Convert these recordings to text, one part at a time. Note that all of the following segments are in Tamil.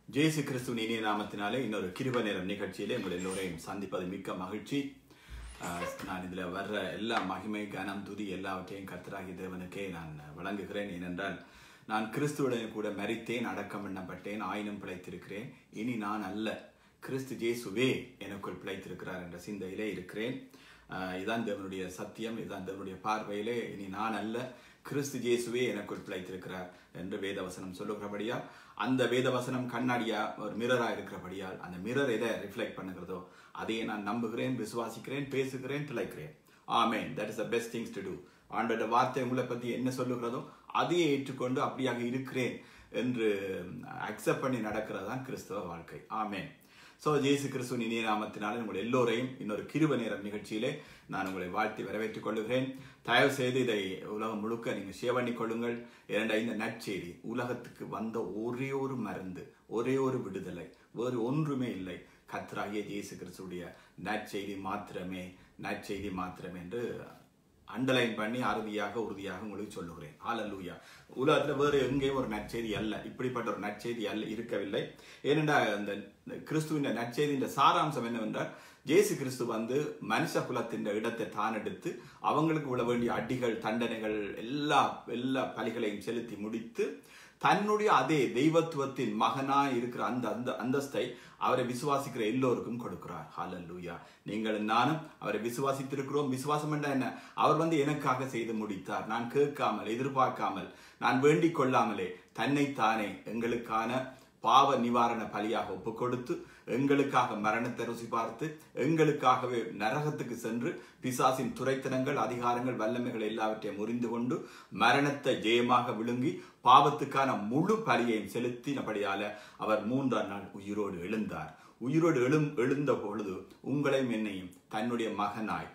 ஜேசு கிறிஸ்துவின் இனிய நாமத்தினாலே இன்னொரு கிருப நேரம் நிகழ்ச்சியிலே உங்கள் எல்லோரையும் சந்திப்பது மிக்க மகிழ்ச்சி ஆஹ் நான் இதில் வர்ற எல்லா மகிமை கனம் துதி எல்லாவற்றையும் கர்த்தராகி தேவனுக்கே நான் வழங்குகிறேன் ஏனென்றால் நான் கிறிஸ்துவுடன் கூட மரித்தேன் அடக்கம் பண்ணப்பட்டேன் ஆயினும் பிழைத்திருக்கிறேன் இனி நான் அல்ல கிறிஸ்து ஜேசுவே எனக்குள் பிழைத்திருக்கிறார் என்ற சிந்தையிலே இருக்கிறேன் ஆஹ் இதான் தேவனுடைய சத்தியம் இதுதான் தேவனுடைய பார்வையிலே இனி நான் அல்ல கிறிஸ்து ஜேசுவே எனக்குள் பிழைத்திருக்கிறார் என்று வேதவசனம் சொல்லுகிறபடியால் அந்த வேதவசனம் கண்ணாடியா ஒரு மிரரா இருக்கிறபடியால் அந்த மிரர் எதை ரிஃப்ளெக்ட் பண்ணுகிறதோ அதையே நான் நம்புகிறேன் விசுவாசிக்கிறேன் பேசுகிறேன் பிழைக்கிறேன் ஆமேன் that is the best things to do ஆண்டோட வார்த்தை உங்களை பத்தி என்ன சொல்லுகிறதோ அதையே ஏற்றுக்கொண்டு அப்படியாக இருக்கிறேன் என்று அக்செப்ட் பண்ணி நடக்கிறது தான் கிறிஸ்தவ வாழ்க்கை ஆமேன் ஸோ ஜேசு கிறிஸ்துவின் இனிய நாமத்தினாலே உங்கள் எல்லோரையும் இன்னொரு கிருப நேரம் நிகழ்ச்சியிலே நான் உங்களை வாழ்த்தி வரவேற்றுக் கொள்கிறேன் தயவு செய்து இதை உலகம் முழுக்க நீங்கள் ஷேர் பண்ணி கொள்ளுங்கள் இரண்டா இந்த நற்செய்தி உலகத்துக்கு வந்த ஒரே ஒரு மருந்து ஒரே ஒரு விடுதலை வேறு ஒன்றுமே இல்லை கத்ராகிய ஜேசு கிறிஸ்துடைய நற்செய்தி மாத்திரமே நற்செய்தி மாத்திரமே என்று அண்டர்லைன் பண்ணி அறுதியாக உறுதியாக உங்களுக்கு சொல்லுகிறேன் ஹalleluya உலகத்துல வேறு எங்கேயும் ஒரு நற்செய்தி அல்ல இப்படிப்பட்ட ஒரு நற்செய்தி அல்ல இருக்கவில்லை ஏனென்றால் அந்த கிறிஸ்துவின் நற்செய்தியின் சாராம்சம் என்னவென்றால் ஜேசு கிறிஸ்து வந்து மனுஷ குலத்தின் இடத்தை தான் எடுத்து அவங்களுக்கு விழ வேண்டிய அடிகள் தண்டனைகள் எல்லா எல்லா பலிகளையும் செலுத்தி முடித்து தன்னுடைய அதே தெய்வத்துவத்தின் மகனாய் இருக்கிற அந்த அந்த அந்தஸ்தை அவரை விசுவாசிக்கிற எல்லோருக்கும் கொடுக்கிறார் ஹalleluya நீங்கள் நானும் அவரை விசுவாசித்திருக்கிறோம் விசுவாசம் என்ற என்ன அவர் வந்து எனக்காக செய்து முடித்தார் நான் கேட்காமல் எதிர்பார்க்காமல் நான் வேண்டிக் கொள்ளாமலே தன்னைத்தானே எங்களுக்கான பாவ நிவாரண பலியாக ஒப்பு கொடுத்து எங்களுக்காக மரணத்தை ருசி பார்த்து எங்களுக்காகவே நரகத்துக்கு சென்று பிசாசின் துரைத்தனங்கள் அதிகாரங்கள் வல்லமைகள் எல்லாவற்றையும் முறிந்து கொண்டு மரணத்தை ஜெயமாக விழுங்கி பாவத்துக்கான முழு பலியையும் செலுத்தினபடியால அவர் மூன்றாம் நாள் உயிரோடு எழுந்தார் உயிரோடு எழும் எழுந்த பொழுது உங்களையும் என்னையும் தன்னுடைய மகனாய்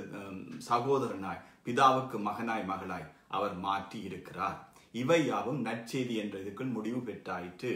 சகோதரனாய் பிதாவுக்கு மகனாய் மகளாய் அவர் மாற்றி இருக்கிறார் இவை யாவும் நற்செய்தி என்ற இதுக்குள் முடிவு பெற்றாயிற்று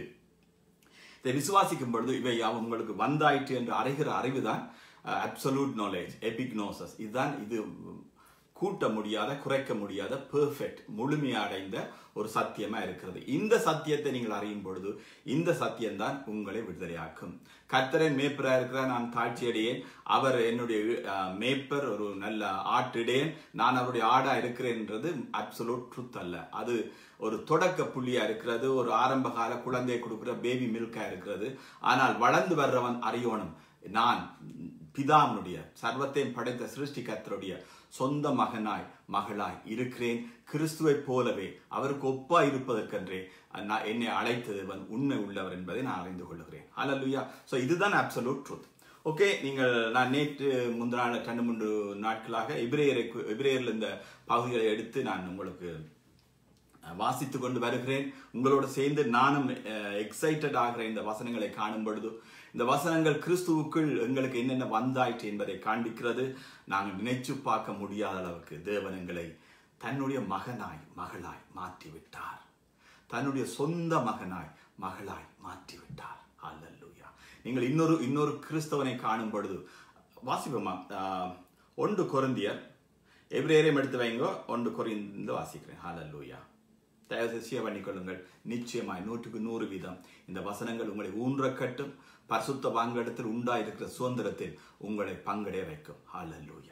இதை விசுவாசிக்கும் பொழுது இவை யாவும் உங்களுக்கு வந்தாயிற்று என்று அறிகிற அறிவுதான் அப்சல்யூட் நாலேஜ் எபிக்னோசஸ் இதுதான் இது கூட்ட முடியாத குறைக்க முடியாத பெர்ஃபெக்ட் முழுமையடைந்த ஒரு சத்தியமா இருக்கிறது இந்த சத்தியத்தை நீங்கள் அறியும் பொழுது இந்த சத்தியம்தான் உங்களை விடுதலையாக்கும் கர்த்தரன் மேப்பரா இருக்கிற நான் தாட்சியடையேன் அவர் என்னுடைய மேப்பர் ஒரு நல்ல ஆட்டிடேன் நான் அவருடைய ஆடா இருக்கிறேன்ன்றது அப்சலூட் ட்ருத் அல்ல அது ஒரு தொடக்க புள்ளியா இருக்கிறது ஒரு ஆரம்ப கால குழந்தை கொடுக்கிற பேபி மில்கா இருக்கிறது ஆனால் வளர்ந்து வர்றவன் அறியோனும் நான் பிதாமனுடைய சர்வத்தையும் படைத்த சிருஷ்டி கர்த்தருடைய சொந்த மகனாய் மகளாய் இருக்கிறேன் கிறிஸ்துவை போலவே அவருக்கு ஒப்பா இருப்பதற்கென்றே நான் என்னை அழைத்ததுவன் உண்மை உள்ளவர் என்பதை நான் அறிந்து கொள்கிறேன் அலலுயா ஸோ இதுதான் அப்சல்யூட் ட்ரூத் ஓகே நீங்கள் நான் நேற்று முந்தின நாள் ரெண்டு மூன்று நாட்களாக எபிரேயரை எபிரேயரில் இந்த பகுதிகளை எடுத்து நான் உங்களுக்கு வாசித்து கொண்டு வருகிறேன் உங்களோட சேர்ந்து நானும் எக்ஸைட்டட் ஆகிற இந்த வசனங்களை காணும் பொழுது இந்த வசனங்கள் கிறிஸ்துவுக்குள் எங்களுக்கு என்னென்ன வந்தாயிற்று என்பதை காண்பிக்கிறது நாங்கள் நினைச்சு பார்க்க முடியாத அளவுக்கு தேவன் எங்களை தன்னுடைய மகனாய் மகளாய் மாற்றி விட்டார் தன்னுடைய சொந்த மகனாய் மகளாய் மாற்றி விட்டார் அல்லல்லுயா நீங்கள் இன்னொரு இன்னொரு கிறிஸ்தவனை காணும் பொழுது வாசிப்போமா ஒன்று குறந்தியர் எவ்ரேரையும் எடுத்து வைங்கோ ஒன்று குறைந்து வாசிக்கிறேன் ஹalleluya தயவு செய்ய பண்ணிக்கொள்ளுங்கள் நிச்சயமாய் நூற்றுக்கு நூறு வீதம் இந்த வசனங்கள் உங்களை ஊன்ற கட்டும் பரிசுத்த வாங்கடத்தில் உண்டாயிருக்கிற சுதந்திரத்தில் உங்களை பங்கடைய வைக்கும் ஹalleluya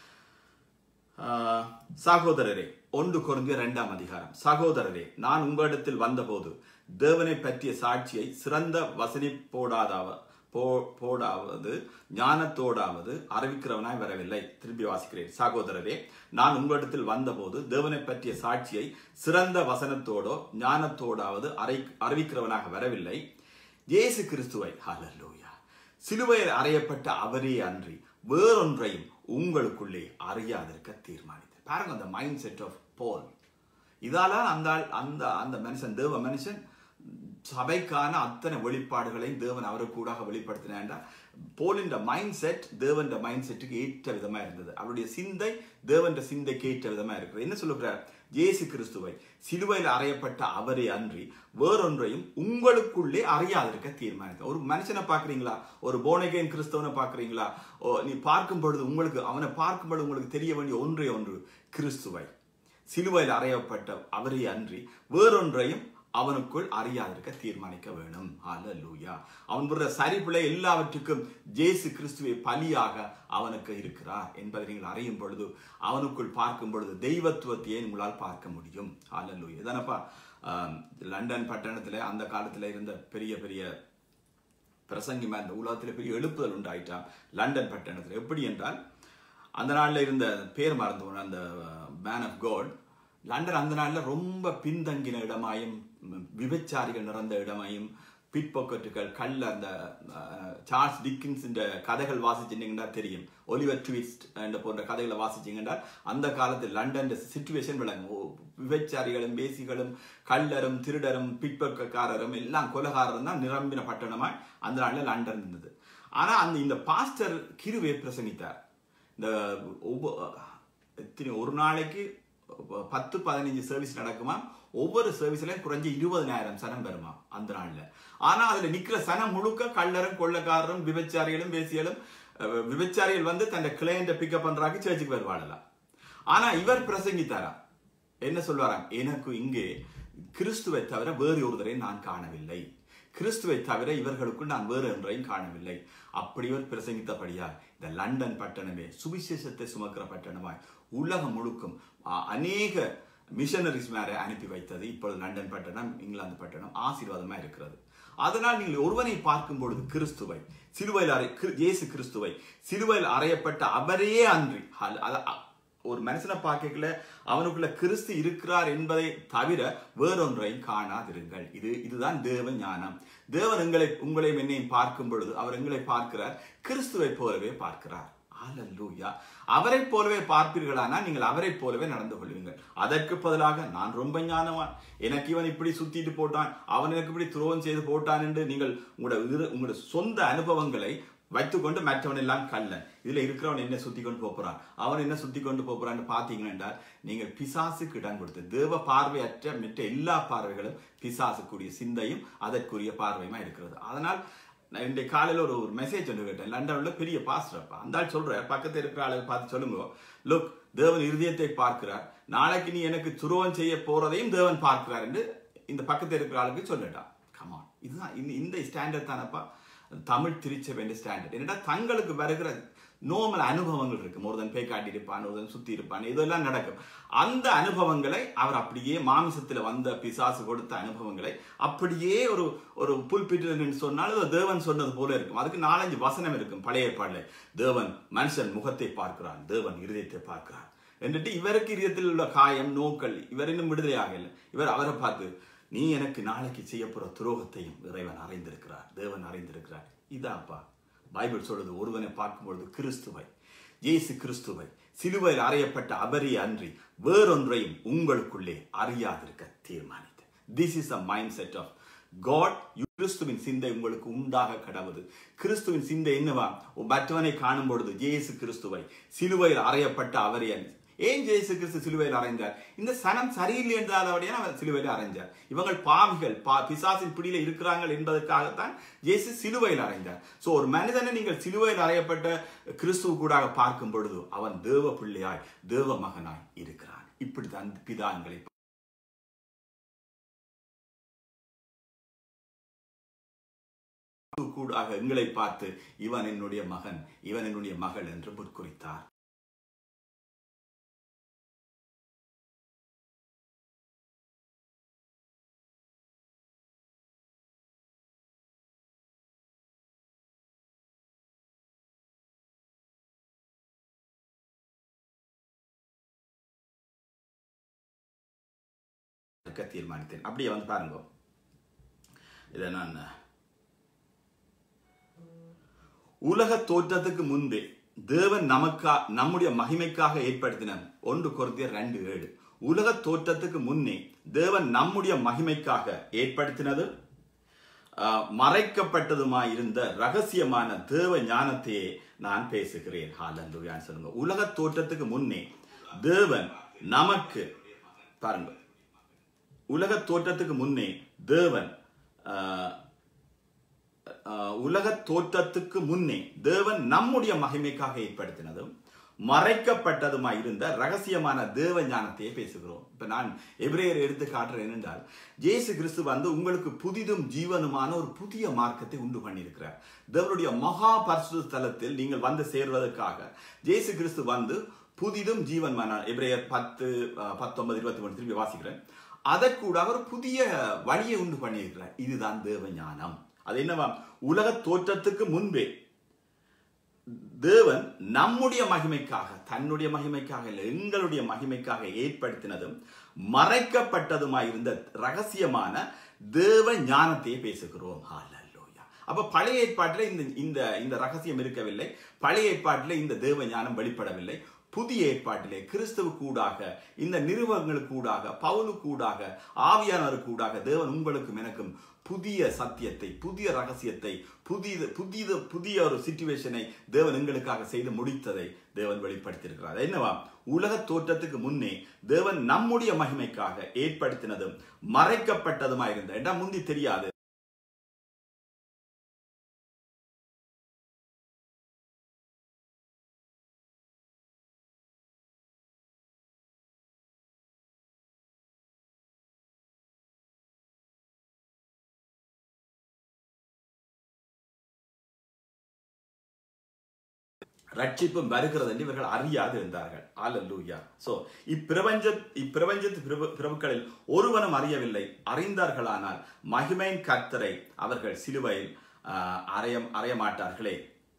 சகோதரரே ஒன்று குறைந்த இரண்டாம் அதிகாரம் சகோதரரே நான் உங்களிடத்தில் வந்தபோது தேவனை பற்றிய சாட்சியை சிறந்த வசனி போடாதாவ போடாவது ஞானத்தோடாவது அறிவிக்கிறவனாய் வரவில்லை திருப்பி வாசிக்கிறேன் சகோதரரே நான் உங்களிடத்தில் வந்தபோது தேவனை பற்றிய சாட்சியை சிறந்த வசனத்தோடோ ஞானத்தோடாவது அறை அறிவிக்கிறவனாக வரவில்லை இயேசு கிறிஸ்துவை ஹலல்லூயா சிலுவையில் அறையப்பட்ட அவரே அன்றி வேறொன்றையும் உங்களுக்குள்ளே அறியாதிருக்க தீர்மானித்தார் பாருங்க அந்த மைண்ட் செட் ஆஃப் போல் இதால அந்த அந்த அந்த மனுஷன் தேவ மனுஷன் சபைக்கான அத்தனை வெளிப்பாடுகளையும் தேவன் அவருக்கு கூடாக வெளிப்படுத்தினா போலின் மைண்ட் செட் தேவன் மைண்ட் செட்டுக்கு ஏற்ற விதமா இருந்தது அவருடைய சிந்தை தேவன் சிந்தைக்கு ஏற்ற விதமா இருக்கிறது என்ன சொல்லுகிறார் இயேசு கிறிஸ்துவை சிலுவையில் அறையப்பட்ட அவரே அன்றி வேறொன்றையும் உங்களுக்குள்ளே அறியாதிருக்க தீர்மானித்த ஒரு மனுஷனை பாக்குறீங்களா ஒரு போனகேன் கிறிஸ்தவனை பாக்குறீங்களா நீ பார்க்கும் பொழுது உங்களுக்கு அவனை பார்க்கும் பொழுது உங்களுக்கு தெரிய வேண்டிய ஒன்றே ஒன்று கிறிஸ்துவை சிலுவையில் அறையப்பட்ட அவரே அன்றி வேறொன்றையும் அவனுக்குள் அறியாதிருக்க தீர்மானிக்க வேணும் ஹalleluya அவன் விடுற சரிபிழை எல்லாவற்றுக்கும் ஜேசு கிறிஸ்துவை பலியாக அவனுக்கு இருக்கிறார் என்பதை நீங்கள் அறியும் பொழுது அவனுக்குள் பார்க்கும் பொழுது தெய்வத்துவத்தையே உங்களால் பார்க்க முடியும் ஹalleluya இதானப்பா ஆம், லண்டன் பட்டணத்துல அந்த காலத்துல இருந்த பெரிய பெரிய பிரசங்கிமா இந்த உலகத்தில் பெரிய எழுப்புதல் உண்டாயிட்டான் லண்டன் பட்டணத்தில் எப்படி என்றால் அந்த நாளில் இருந்த பேர் மறந்து போன அந்த மேன் ஆஃப் காட் லண்டன் அந்த நாளில் ரொம்ப பின்தங்கின இடமாயும் ம், விபச்சாரிகள் நிறைந்த இடமாயும் பிட்பாக்கெட்டுகள் கல்ல அந்த அஹ், சார்ல்ஸ் டிக்கின்ஸ் கதைகள் வாசிச்சிங்கன்னா தெரியும் ஒலிவர் ட்விஸ்ட் என்ற போன்ற கதைகளை வாசிச்சிங்கன்னா அந்த காலத்தில் லண்டன் சுச்சுவேஷன் விளங்கும் ஓ, விபச்சாரிகளும் பேசிகளும் கள்ளரும் திருடரும் பிட்பக்கக்காரரும் எல்லாம் கொலகாரரும் தான் நிரம்பின பட்டணமாய் அந்த நாளில் லண்டன் இருந்தது ஆனா அந்த இந்த பாஸ்டர் கிருவை பிரசங்கித்தார் இந்த ஒவ்வொ- எத்தனை ஒரு நாளைக்கு பத்து பதினஞ்சு சர்வீஸ் நடக்குமா ஒவ்வொரு சர்வீஸ்லயும் குறைஞ்ச இருபதனாயிரம் சனம் வருமா அந்த நாள்ல ஆனா அதுல நிக்கிற சனம் முழுக்க கள்ளரும் கொள்ளக்காரரும் விபச்சாரிகளும் பேசியலும் அஹ், விபச்சாரிகள் வந்து தன் கிளையண்ட பிக்கப் பண்றாங்க சர்ச்சுக்கு வருவாடலாம் ஆனா இவர் பிரசங்கித்தாரா என்ன சொல்வாராம் எனக்கு இங்கே கிறிஸ்துவை தவிர வேறு ஒருவரை நான் காணவில்லை கிறிஸ்துவை தவிர இவர்களுக்குள் நான் வேறு ஒன்றையும் காணவில்லை அப்படி இவர் பிரசங்கித்தபடியா இந்த லண்டன் பட்டணமே சுவிசேஷத்தை சுமக்கிற பட்டணமாய் உலகம் முழுக்கும் அ- அநேக மிஷனரிஸ் மேல அனுப்பி வைத்தது இப்பொழுது லண்டன் பட்டணம் இங்கிலாந்து பட்டணம் ஆசீர்வாதமா இருக்கிறது அதனால் நீங்கள் ஒருவனை பார்க்கும் பொழுது கிறிஸ்துவை சிலுவையில் அறை கிரு- இயேசு கிறிஸ்துவை சிலுவையில் அறையப்பட்ட அவரையே அன்றி அல்- அத- அ- ஒரு மனுஷனை பார்க்கல அவனுக்குள்ள கிறிஸ்து இருக்கிறார் என்பதை தவிர வேறொன்றையும் காணாதிருங்கள் இது இதுதான் தேவ ஞானம் தேவன் எங்களை உங்களையும் என்னையும் பார்க்கும் பொழுது அவர் எங்களை பார்க்கிறார் கிறிஸ்துவை போலவே பார்க்கிறார் ஹalleluya அவரை போலவே பார்ப்பீர்களானால் நீங்கள் அவரை போலவே நடந்து கொள்வீங்கள் அதற்கு பதிலாக நான் ரொம்ப ஞானவான் எனக்கு இவன் இப்படி சுத்திட்டு போட்டான் அவன் எனக்கு இப்படி துரோகம் செய்து போட்டான் என்று நீங்கள் உங்களோட இரு- உங்களோட சொந்த அனுபவங்களை வைத்துக்கொண்டு மற்றவன் எல்லாம் கல்லன் இதுல இருக்கிறவன் என்ன சுத்தி கொண்டு போறான் அவன் என்ன சுத்தி கொண்டு போறான்னு பாத்தீங்கன்னா என்றால் நீங்கள் பிசாசுக்கு இடம் கொடுத்து தேவ பார்வையற்ற மற்ற எல்லா பார்வைகளும் பிசாசுக்குரிய சிந்தையும் அதற்குரிய பார்வையுமா இருக்கிறது அதனால் நான் இன்றைய காலையில ஒரு ஒரு மெசேஜ் ஒன்று கேட்டேன் லண்டன்ல பெரிய பாஸ்டர் அப்பா அந்த ஆள் சொல்ற பக்கத்துல இருக்கிற ஆளை பார்த்து சொல்லுங்க லுக் தேவன் இருதயத்தை பார்க்கிறார் நாளைக்கு நீ எனக்கு துரோகம் செய்ய போறதையும் தேவன் பார்க்கிறார் என்று இந்த பக்கத்துல இருக்கிற ஆளுக்கு சொல்லிட்டான் கமான் இதுதான் இந்த இந்த ஸ்டாண்டர்ட் தானப்பா தமிழ் திருச்சபை ஸ்டாண்டர்ட் என்னடா தங்களுக்கு வருகிற நோமல் அனுபவங்கள் இருக்கு ஒருதன் பேய் காட்டியிருப்பான் ஒருதன் சுத்தி இருப்பான் இதெல்லாம் நடக்கும் அந்த அனுபவங்களை அவர் அப்படியே மாமிசத்துல வந்த பிசாசு கொடுத்த அனுபவங்களை அப்படியே ஒரு ஒரு புல்பிட்டு சொன்னால் அது தேவன் சொன்னது போல இருக்கும் அதுக்கு நாலஞ்சு வசனம் இருக்கும் பழைய ஏற்பாடுல தேவன் மனுஷன் முகத்தை பார்க்கிறான் தேவன் இருதயத்தை பார்க்கிறான் എന്നിട്ട് ഇവർക്ക് ഇരുതത്തിലുള്ള കായം നോക്കൽ ഇവരിനും വിടുതലയാകില്ല ഇവർ അവരെ பார்த்து நீ எனக்கு நாளைக்கு செய்ய போற துரோகத்தையும் இறைவன் அறிந்திருக்கிறார் தேவன் அறிந்திருக்கிறார் இதாப்பா பைபிள் சொல்றது ஒருவனை பார்க்கும்பொழுது கிறிஸ்துவை இயேசு கிறிஸ்துவை சிலுவையில் அறையப்பட்ட அவரே அன்றி வேறொன்றையும் உங்களுக்குள்ளே அறியாதிருக்க தீர்மானித்து this is a mind set of God கிறிஸ்துவின் சிந்தை உங்களுக்கு உண்டாக கடவுது கிறிஸ்துவின் சிந்தை என்னவா மற்றவனை காணும் பொழுது ஜேசு கிறிஸ்துவை சிலுவையில் அறையப்பட்ட அவரே அன்றி ஏன் ஜேசு கிறிஸ்து சிலுவையில் அறைந்தார் இந்த சனம் சரியில்லை என்றாலவடியா அவர் சிலுவையில் அறைந்தார் இவங்கள் பாவிகள் பா பிசாசின் பிடியில இருக்கிறார்கள் என்பதற்காகத்தான் ஜேசு சிலுவையில் அறைந்தார் சோ ஒரு மனிதனை நீங்கள் சிலுவையில் அறையப்பட்ட கிறிஸ்துவ கூடாக பார்க்கும் பொழுது அவன் தேவ பிள்ளையாய் தேவ மகனாய் இருக்கிறான் இப்படித்தான் பிதா எங்களை கூடாக எங்களை பார்த்து இவன் என்னுடைய மகன் இவன் என்னுடைய மகள் என்று முற்குறித்தார் இருக்க தீர்மானித்தேன் அப்படியே வந்து பாருங்க இதை நான் உலக தோற்றத்துக்கு முன்பே தேவன் நமக்கா நம்முடைய மகிமைக்காக ஏற்படுத்தின ஒன்று கொருத்தியர் ரெண்டு ஏழு உலக தோற்றத்துக்கு முன்னே தேவன் நம்முடைய மகிமைக்காக ஏற்படுத்தினது ஆஹ், மறைக்கப்பட்டதுமாய் இருந்த ரகசியமான தேவ ஞானத்தையே நான் பேசுகிறேன் ஹalleluya சொல்லுங்க உலக தோற்றத்துக்கு முன்னே தேவன் நமக்கு பாருங்க உலக தோற்றத்துக்கு முன்னே தேவன் ஆஹ், ஆஹ், உலக தோற்றத்துக்கு முன்னே தேவன் நம்முடைய மகிமைக்காக ஏற்படுத்தினதும் மறைக்கப்பட்டதுமாய் இருந்த ரகசியமான தேவ ஞானத்தையே பேசுகிறோம் இப்ப நான் எபிரேயர் எடுத்து காட்டுறேன் என்றால் இயேசு கிறிஸ்து வந்து உங்களுக்கு புதிதும் ஜீவனுமான ஒரு புதிய மார்க்கத்தை உண்டு பண்ணியிருக்கிறார் தேவனுடைய மகா பரிசுத்த தலத்தில் நீங்கள் வந்து சேர்வதற்காக இயேசு கிறிஸ்து வந்து புதிதும் ஜீவன்மான எபிரேயர் பத்து அஹ், பத்தொன்பது இருபத்தி மூணு திரும்பி வாசிக்கிறேன் அதற்கூடாக ஒரு புதிய வழியை உண்டு பண்ணியிருக்கிறார் இதுதான் தேவ ஞானம் அது என்னவா உலக தோற்றத்துக்கு முன்பே தேவன் நம்முடைய மகிமைக்காக தன்னுடைய மகிமைக்காக இல்லை எங்களுடைய மகிமைக்காக ஏற்படுத்தினதும் மறைக்கப்பட்டதுமாய் இருந்த ரகசியமான தேவ ஞானத்தையே பேசுகிறோம் ஹalleluya அப்ப பழைய ஏற்பாட்டில் இந்த இந்த இந்த ரகசியம் இருக்கவில்லை பழைய ஏற்பாட்டில் இந்த தேவ ஞானம் வெளிப்படவில்லை புதிய ஏற்பாட்டிலே கிறிஸ்துவ கூடாக இந்த நிறுவனங்களுக்கு கூடாக பவுலுக்கு கூடாக ஆவியானவருக்கு கூடாக தேவன் உங்களுக்கும் எனக்கும் புதிய சத்தியத்தை புதிய ரகசியத்தை புதிய புதிய புதிய ஒரு சிச்சுவேஷனை தேவன் எங்களுக்காக செய்து முடித்ததை தேவன் வெளிப்படுத்தியிருக்கிறார் என்னவா உலக தோற்றத்துக்கு முன்னே தேவன் நம்முடைய மகிமைக்காக ஏற்படுத்தினதும் மறைக்கப்பட்டதுமா இருந்த இடம் முந்தி தெரியாது ரட்சிப்பும் வருகிறது என்று இவர்கள் அறியாது இருந்தார்கள் அல்லூயா சோ இப்பிரபஞ்ச இப்பிரபஞ்சத்து பிரபு பிரபுக்களில் ஒருவனும் அறியவில்லை அறிந்தார்களானால் மகிமையின் கர்த்தரை அவர்கள் சிலுவையில் ஆஹ், அறைய அறைய மாட்டார்களே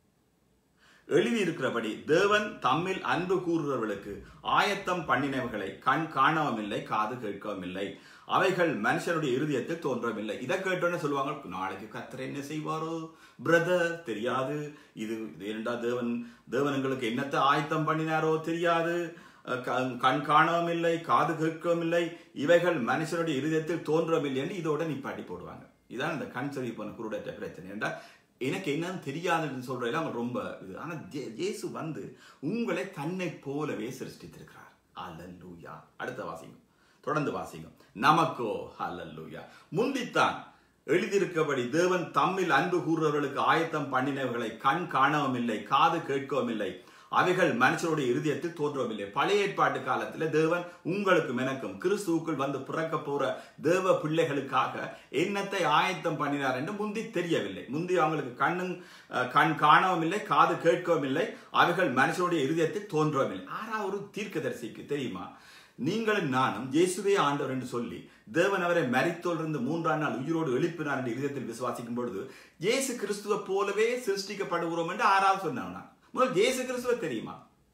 எழுதியிருக்கிறபடி தேவன் தம்மில் அன்பு கூறுகிறவர்களுக்கு ஆயத்தம் பண்ணினவர்களை கண் காணவும் இல்லை காது கேட்கவும் இல்லை அவைகள் மனுஷனுடைய இருதயத்தில் தோன்றவில்லை இதை கேட்டோன்னு சொல்லுவாங்க நாளைக்கு கத்தர் என்ன செய்வாரோ பிரதர் தெரியாது இது இது ஏனென்றா தேவன் தேவன் எங்களுக்கு என்னத்தை ஆயத்தம் பண்ணினாரோ தெரியாது அஹ் க- கண் காணவும் இல்லை காது கேட்கவும் இல்லை இவைகள் மனுஷனுடைய இருதயத்தில் தோன்றவும் இல்லை என்று இதோட நிப்பாட்டி போடுவாங்க இதான் இந்த கண் சொல்லி போன குருடற்ற பிரச்சனை என்றா எனக்கு என்னன்னு தெரியாதுன்னு சொல்றதுல அவங்க ரொம்ப இது ஆனா ஜே- இயேசு வந்து உங்களை தன்னை போலவே சிருஷ்டித்திருக்கிறார் அல்லூயா அடுத்த வாசிங்க தொடர்ந்து வாசிங்க நமக்கோ அல்லூயா முந்தித்தான் எழுதியிருக்கபடி தேவன் தம்மில் அன்பு கூறுறவர்களுக்கு ஆயத்தம் பண்ணினவர்களை கண் காணவும் இல்லை காது கேட்கவும் இல்லை அவைகள் மனுஷருடைய இருதயத்தில் தோன்றவும் இல்லை பழைய ஏற்பாட்டு காலத்துல தேவன் உங்களுக்கும் எனக்கும் கிறிஸ்துவுக்குள் வந்து பிறக்க போற தேவ பிள்ளைகளுக்காக என்னத்தை ஆயத்தம் பண்ணினார் என்று முந்தி தெரியவில்லை முந்தி அவங்களுக்கு கண்ணும் அஹ், கண் காணவும் இல்லை காது கேட்கவும் இல்லை அவைகள் மனுஷருடைய இருதயத்தில் தோன்றவும் இல்லை ஆனா ஒரு தீர்க்கதரிசிக்கு தெரியுமா நீங்களும் நானும் இயேசுவே ஆண்டவர் என்று சொல்லி தேவன் அவரை மரித்தோலிருந்து மூன்றாம் நாள் உயிரோடு எழுப்பினார் என்று இதயத்தில் விசுவாசிக்கும் பொழுது இயேசு கிறிஸ்துவை போலவே சிருஷ்டிக்கப்படுகிறோம் என்று ஆறாவது சொன்னான் முதல் இயேசு கிறிஸ்துவ தெரியுமா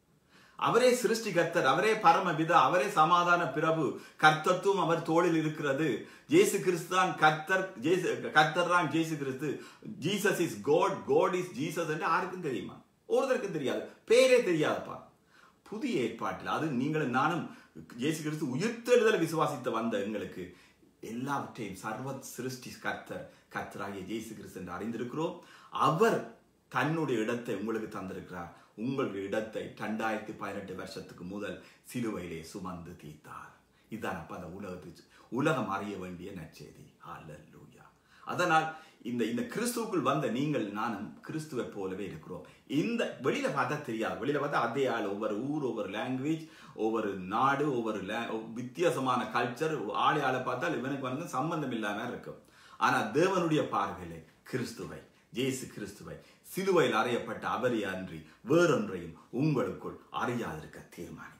அவரே சிருஷ்டிகர்த்தர் அவரே பரமபிதா அவரே சமாதான பிரபு கர்த்தத்துவம் அவர் தோளில் இருக்கிறது ஜேசு கிறிஸ்து தான் கர்த்தர் ஜேசு கர்த்தர் தான் ஜேசு கிறிஸ்து Jesus is God God is Jesus என்று யாருக்கும் தெரியுமா ஒருத்தருக்கும் தெரியாது பேரே தெரியாதப்பா புதிய ஏற்பாட்டில் அது நீங்களும் நானும் இயேசு கிறிஸ்து உயிர்த்தெழுதல் விசுவாசித்த வந்த எங்களுக்கு எல்லாவற்றையும் சர்வ சிருஷ்டி கர்த்தர் கர்த்தராகிய இயேசு கிறிஸ்து என்று அறிந்திருக்கிறோம் அவர் தன்னுடைய இடத்தை உங்களுக்கு தந்திருக்கிறார் உங்களுடைய இடத்தை ரெண்டாயிரத்தி பதினெட்டு வருஷத்துக்கு முதல் சிலுவையிலே சுமந்து தீர்த்தார் இதுதான் அப்ப அந்த உலகத்துக்கு உலகம் அறிய வேண்டிய நற்செய்தி ஹalleluya அதனால் இந்த இந்த கிறிஸ்துவுக்குள் வந்த நீங்கள் நானும் கிறிஸ்துவை போலவே இருக்கிறோம் இந்த வெளியில பார்த்தா தெரியாது வெளியில பார்த்தா அதே ஆள் ஒவ்வொரு ஊர் ஒவ்வொரு லாங்குவேஜ் ஒவ்வொரு நாடு ஒவ்வொரு la- வித்தியாசமான கல்ச்சர் ஆளை ஆளை பார்த்தால் இவனுக்கு வந்து சம்பந்தம் இல்லாம இருக்கும் ஆனா தேவனுடைய பார்வையிலே கிறிஸ்துவை இயேசு கிறிஸ்துவை சிலுவையில் அறையப்பட்ட அவரை அன்றி வேறொன்றையும் உங்களுக்குள் அறியாதிருக்க தீர்மானித்தேன்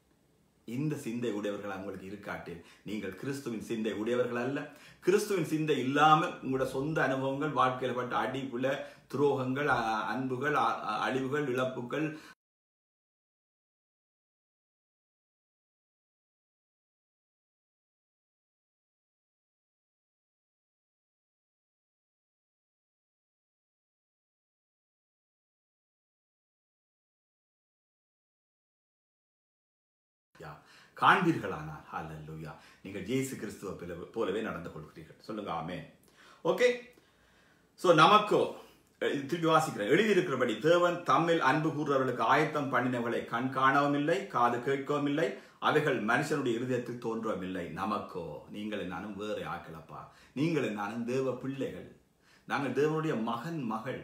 இந்த சிந்தை உடையவர்கள் உங்களுக்கு இருக்காட்டில் நீங்கள் கிறிஸ்துவின் சிந்தை உடையவர்கள் அல்ல கிறிஸ்துவின் சிந்தை இல்லாமல் உங்களோட சொந்த அனுபவங்கள் வாழ்க்கையில் பட்ட அடிப்புல துரோகங்கள் அ- அன்புகள் அ- அ- அழிவுகள் இழப்புகள் யா காண்பீர்களானால் ஹalleluya நீங்கள் இயேசு கிறிஸ்துவ போல- போலவே நடந்து கொள்கிறீர்கள் சொல்லுங்க ஆமென் ஓகே சோ நமக்கோ அஹ் இது திருப்பி வாசிக்கிறேன் எழுதியிருக்கிறபடி தேவன் தம்மில் அன்பு கூறுறவர்களுக்கு ஆயத்தம் பண்ணினவர்களை கண் காணவும் இல்லை காது கேட்கவும் இல்லை அவைகள் மனுஷனுடைய இருதயத்தில் தோன்றவும் இல்லை நமக்கோ நீங்கள் நானும் வேறு ஆக்களப்பா நீங்கள் நானும் தேவ பிள்ளைகள் நாங்கள் தேவனுடைய மகன் மகள்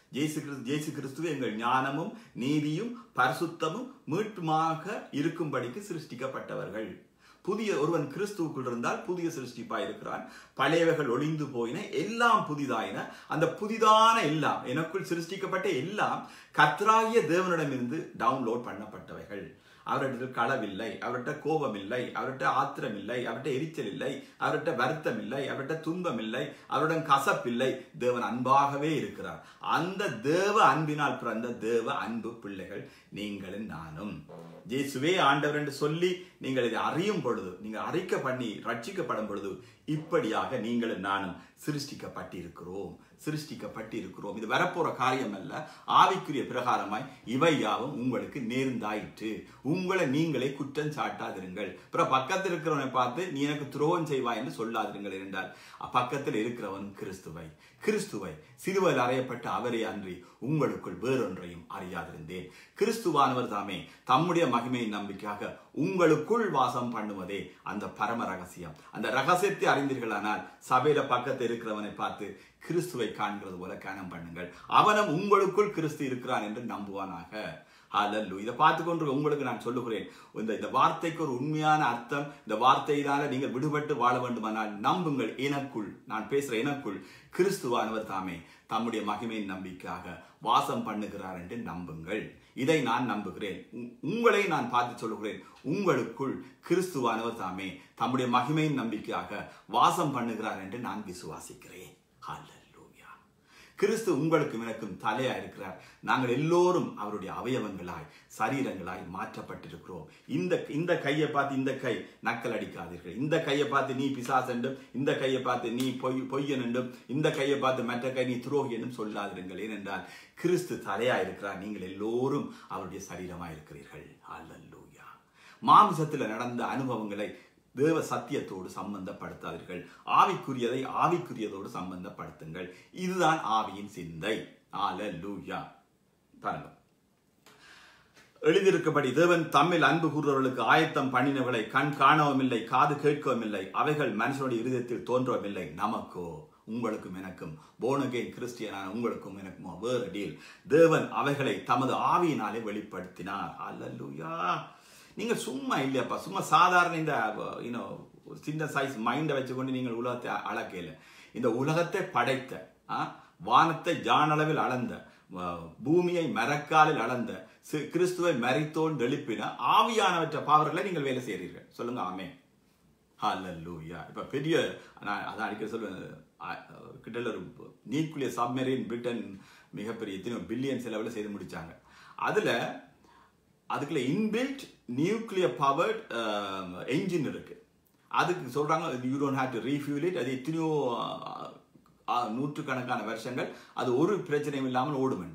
ஜேசு கிறிஸ்து ஜேசு கிறிஸ்துவே எங்கள் ஞானமும் நீதியும் பரிசுத்தமும் மீட்புமாக இருக்கும்படிக்கு சிருஷ்டிக்கப்பட்டவர்கள் புதிய ஒருவன் கிறிஸ்துவுக்குள் இருந்தால் புதிய சிருஷ்டிப்பா இருக்கிறான் பழையவைகள் ஒளிந்து போயின எல்லாம் புதிதாயின அந்த புதிதான எல்லாம் எனக்குள் சிருஷ்டிக்கப்பட்ட எல்லாம் கத்ராகிய தேவனிடமிருந்து டவுன்லோட் பண்ணப்பட்டவைகள் அவர்கிட்ட களவில்லை அவர்கிட்ட கோபம் இல்லை அவர்கிட்ட ஆத்திரம் இல்லை அவர்கிட்ட எரிச்சல் இல்லை அவர்கிட்ட வருத்தம் இல்லை அவர்கிட்ட துன்பம் இல்லை அவருடன் கசப்பில்லை தேவன் அன்பாகவே இருக்கிறார் அந்த தேவ அன்பினால் பிறந்த தேவ அன்பு பிள்ளைகள் நீங்களும் நானும் ஜேசுவே ஆண்டவர் என்று சொல்லி நீங்கள் இதை அறியும் பொழுது நீங்கள் அறிக்க பண்ணி ரட்சிக்கப்படும் பொழுது இப்படியாக நீங்களும் நானும் சிருஷ்டிக்கப்பட்டிருக்கிறோம் சிருஷ்டிக்கப்பட்டிருக்கிறோம் இது வரப்போற காரியம் அல்ல ஆவிக்குரிய பிரகாரமாய் இவை யாவும் உங்களுக்கு நேர்ந்தாயிற்று உங்களை நீங்களே குற்றம் சாட்டாதிருங்கள் அப்புறம் பக்கத்தில் இருக்கிறவனை பார்த்து நீ எனக்கு துரோகம் செய்வாய் என்று சொல்லாதிருங்கள் என்றால் பக்கத்தில் இருக்கிறவன் கிறிஸ்துவை கிறிஸ்துவை சிறுவையில் அறையப்பட்ட அவரே அன்றி உங்களுக்குள் வேறொன்றையும் அறியாதிருந்தேன் கிறிஸ்துவானவர் தாமே தம்முடைய மகிமையின் நம்பிக்கையாக உங்களுக்குள் வாசம் பண்ணுவதே அந்த பரம ரகசியம் அந்த ரகசியத்தை அறிந்தீர்களானால் சபையில பக்கத்தில் இருக்கிறவனை பார்த்து கிறிஸ்துவை காண்கிறது போல கனம் பண்ணுங்கள் அவனும் உங்களுக்குள் கிறிஸ்து இருக்கிறான் என்று நம்புவானாக ஹalleluya இதை பார்த்து கொண்டு உங்களுக்கு நான் சொல்லுகிறேன் இந்த இந்த வார்த்தைக்கு ஒரு உண்மையான அர்த்தம் இந்த வார்த்தையினால நீங்கள் விடுபட்டு வாழ வேண்டுமானால் நம்புங்கள் எனக்குள் நான் பேசுற எனக்குள் கிறிஸ்துவானவர் தாமே தம்முடைய மகிமையின் நம்பிக்கையாக வாசம் பண்ணுகிறார் என்று நம்புங்கள் இதை நான் நம்புகிறேன் உ- உங்களை நான் பார்த்து சொல்லுகிறேன் உங்களுக்குள் கிறிஸ்துவானவர் தாமே தம்முடைய மகிமையின் நம்பிக்கையாக வாசம் பண்ணுகிறார் என்று நான் விசுவாசிக்கிறேன் ஹalleluya கிறிஸ்து உங்களுக்கும் எனக்கும் தலையா இருக்கிறார் நாங்கள் எல்லோரும் அவருடைய அவயவங்களாய் சரீரங்களாய் மாற்றப்பட்டிருக்கிறோம் இந்த இந்த கையை பார்த்து இந்த கை நக்கல் அடிக்காதீர்கள் இந்த கையை பார்த்து நீ பிசாஸ் என்றும் இந்த கையை பார்த்து நீ பொய் பொய்யன் என்றும் இந்த கையை பார்த்து மற்ற கை நீ துரோகி என்றும் சொல்லாதிருங்கள் ஏனென்றால் கிறிஸ்து தலையா இருக்கிறார் நீங்கள் எல்லோரும் அவருடைய சரீரமா இருக்கிறீர்கள் அல்லல்லூயா மாமிசத்தில் நடந்த அனுபவங்களை தேவ சத்தியத்தோடு சம்பந்தப்படுத்தாதீர்கள் ஆவிக்குரியதை ஆவிக்குரியதோடு சம்பந்தப்படுத்துங்கள் இதுதான் ஆவியின் சிந்தை ஆலலூயா பாருங்க எழுதியிருக்கபடி தேவன் தம்மில் அன்பு கூறுறவர்களுக்கு ஆயத்தம் பண்ணினவர்களை கண் காணவும் இல்லை காது கேட்கவும் இல்லை அவைகள் மனுஷனுடைய இருதயத்தில் தோன்றவும் இல்லை நமக்கோ உங்களுக்கும் எனக்கும் போனகேன் கிறிஸ்டியனான உங்களுக்கும் எனக்கும் வேறு டீல் தேவன் அவைகளை தமது ஆவியினாலே வெளிப்படுத்தினார் அல்லல்லுயா நீங்க சும்மா இல்லையாப்பா சும்மா சாதாரண இந்த யூனோ சின்ன சைஸ் மைண்டை வச்சுக்கொண்டு நீங்கள் உலகத்தை அளக்கையில் இந்த உலகத்தை படைத்த ஆ, வானத்தை ஜானளவில் அளந்த ஆ, பூமியை மரக்காலில் அளந்த சி- கிறிஸ்துவை மரித்தோன் எழுப்பின ஆவியானவற்ற பாவர்களை நீங்கள் வேலை செய்கிறீர்கள் சொல்லுங்க ஆமே ஹalleluya இப்ப பெரிய நான் அதான் அடிக்கடி சொல்லுவேன் அ- கிட்டத்தட்ட ஒரு நியூக்ளியர் சப்மரீன் பிரிட்டன் மிகப்பெரிய எத்தனை பில்லியன் செலவில் செய்து முடிச்சாங்க அதுல அதுக்குள்ள இன்பில்ட் நியூக்ளியர் பவர்ட் என்ஜின் இருக்கு அதுக்கு சொல்றாங்க you don't have to refuel it அது எத்தனையோ அஹ், அஹ், நூற்றுக்கணக்கான வருஷங்கள் அது ஒரு பிரச்சனையும் இல்லாமல் ஓடும்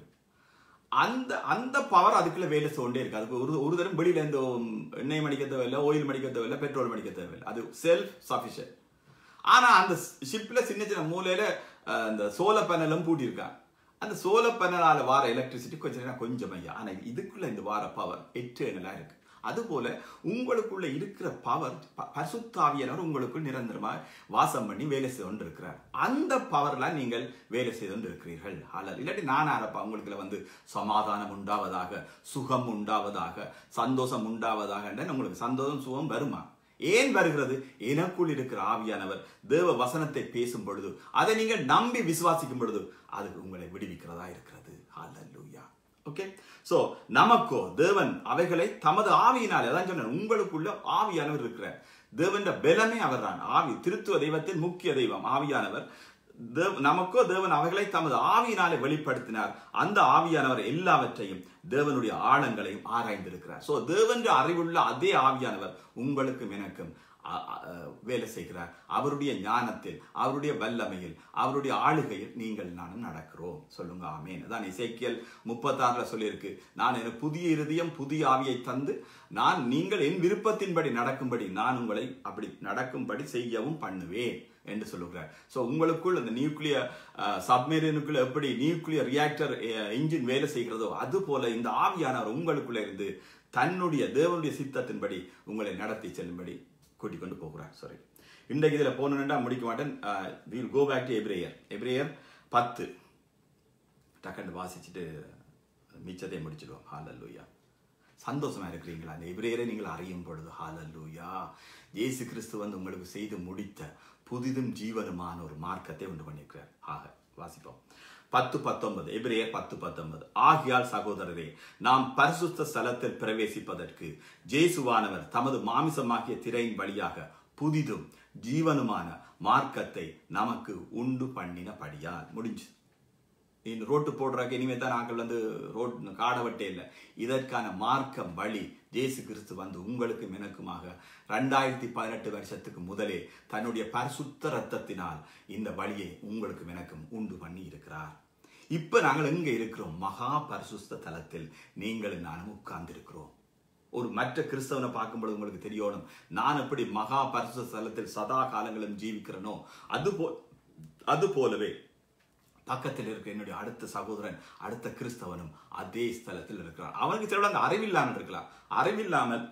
அந்த அந்த பவர் அதுக்குள்ள வேலை செய்துட்டே இருக்கு அதுக்கு ஒரு ஒரு தரம் வெளியில இந்த எண்ணெய் மடிக்க தேவையில்லை ஓயில் மடிக்க தேவையில்லை பெட்ரோல் மடிக்க தேவையில்லை அது செல்ஃப் சஃபிஷியன்ட் ஆனா அந்த ஷிப்ல சின்ன சின்ன மூலையில அஹ், இந்த சோலார் பேனலும் பூட்டியிருக்காங்க அந்த சோலார் பேனலால வார எலக்ட்ரிசிட்டி கொஞ்சம் நேரம் கொஞ்சம் ஐயா ஆனா இதுக்குள்ள இந்த வார பவர் எட்டர்னலா இருக்கு அதுபோல உங்களுக்குள்ள இருக்கிற பவர் பரிசுத்தாவியானவர் உங்களுக்குள் நிரந்தரமா வாசம் பண்ணி வேலை செய்து கொண்டு இருக்கிறார் அந்த பவர்லாம் நீங்கள் வேலை செய்து கொண்டு இருக்கிறீர்கள் அல்ல இல்லாட்டி நானா இருப்பா உங்களுக்குள்ள வந்து சமாதானம் உண்டாவதாக சுகம் உண்டாவதாக சந்தோஷம் உண்டாவதாக என்றால் உங்களுக்கு சந்தோஷம் சுகம் வருமா ஏன் வருகிறது எனக்குள் இருக்கிற ஆவியானவர் தேவ வசனத்தை பேசும் பொழுது அதை நீங்கள் நம்பி விசுவாசிக்கும் பொழுது அது உங்களை விடுவிக்கிறதா இருக்கிறது ஹalleluya ஓகே சோ நமக்கோ தேவன் அவைகளை தமது ஆவியினால் அதான் சொன்னேன் உங்களுக்குள்ள ஆவியானவர் இருக்கிறார் தேவன் பலமே அவர்தான் ஆவி திருத்துவ தெய்வத்தின் முக்கிய தெய்வம் ஆவியானவர் தேவ- நமக்கோ தேவன் அவைகளை தமது ஆவியினாலே வெளிப்படுத்தினார் அந்த ஆவியானவர் எல்லாவற்றையும் தேவனுடைய ஆழங்களையும் ஆராய்ந்திருக்கிறார் சோ தேவன்ற அறிவுள்ள அதே ஆவியானவர் உங்களுக்கும் எனக்கும் அ- அ- வேலை செய்கிறார் அவருடைய ஞானத்தில் அவருடைய வல்லமையில் அவருடைய ஆளுகையில் நீங்கள் நானும் நடக்கிறோம் சொல்லுங்க ஆமேன் அதான் இசைக்கியல் முப்பத்தாறுல சொல்லியிருக்கு நான் எனக்கு புதிய இருதயம் புதிய ஆவியை தந்து நான் நீங்கள் என் விருப்பத்தின்படி நடக்கும்படி நான் உங்களை அப்படி நடக்கும்படி செய்யவும் பண்ணுவேன் என்று சொல்லுகிறார் ஸோ உங்களுக்குள் அந்த நியூக்ளியர் சப்மெரினுக்குள்ள எப்படி நியூக்ளியர் ரியாக்டர் இன்ஜின் வேலை செய்கிறதோ அது போல இந்த ஆவியானவர் உங்களுக்குள்ள இருந்து தன்னுடைய தேவனுடைய சித்தத்தின்படி உங்களை நடத்தி செல்லும்படி கூட்டிக் கொண்டு போகிறார் சாரி இன்றைக்கு இதில் போகணுன்னா முடிக்க மாட்டேன் வில் கோ பேக் டு எப்ரேயர் எப்ரேயர் பத்து டக்குன்னு வாசிச்சுட்டு மிச்சத்தை முடிச்சிடுவோம் ஹாலல்லூயா சந்தோஷமா இருக்கிறீங்களா அந்த எபிரேயரை நீங்கள் அறியும் பொழுது ஹாலல்லூயா இயேசு கிறிஸ்து வந்து உங்களுக்கு செய்து முடித்த புதிதும் ஜீவனுமான ஒரு மார்க்கத்தை உண்டு பண்ணியிருக்கிறார் ஆக வாசிப்போம் பத்து பத்தொன்பது எபிரேயர் பத்து பத்தொன்பது ஆகியால் சகோதரரே நாம் பரிசுத்த ஸ்தலத்தில் பிரவேசிப்பதற்கு ஜேசுவானவர் தமது மாமிசமாகிய திரையின் வழியாக புதிதும் ஜீவனுமான மார்க்கத்தை நமக்கு உண்டு பண்ணினபடியால் முடிஞ்சு இந்த ரோட்டு போடுறாக்க இனிமே தான் நாங்கள் வந்து ரோட் காடவட்டே இல்லை இதற்கான மார்க்கம் வழி ஜேசு கிறிஸ்து வந்து உங்களுக்கும் எனக்குமாக ரெண்டாயிரத்தி பதினெட்டு வருஷத்துக்கு முதலே தன்னுடைய பரிசுத்த ரத்தத்தினால் இந்த வழியை உங்களுக்கும் எனக்கும் உண்டு பண்ணி இருக்கிறார் இப்ப நாங்கள் எங்க இருக்கிறோம் மகா பரிசுத்த தலத்தில் நீங்களும் நானும் உட்கார்ந்து இருக்கிறோம் ஒரு மற்ற கிறிஸ்தவனை பார்க்கும்போது உங்களுக்கு தெரியணும் நான் எப்படி மகா பரிசுத்த ஸ்தலத்தில் சதா காலங்களும் ஜீவிக்கிறனோ அது போ அது போலவே பக்கத்தில் இருக்க என்னுடைய அடுத்த சகோதரன் அடுத்த கிறிஸ்தவனும் அதே ஸ்தலத்தில் இருக்கிறான் அவனுக்கு சில அந்த அறிவில்லாமல் இருக்கலாம் அறிவில்லாமல்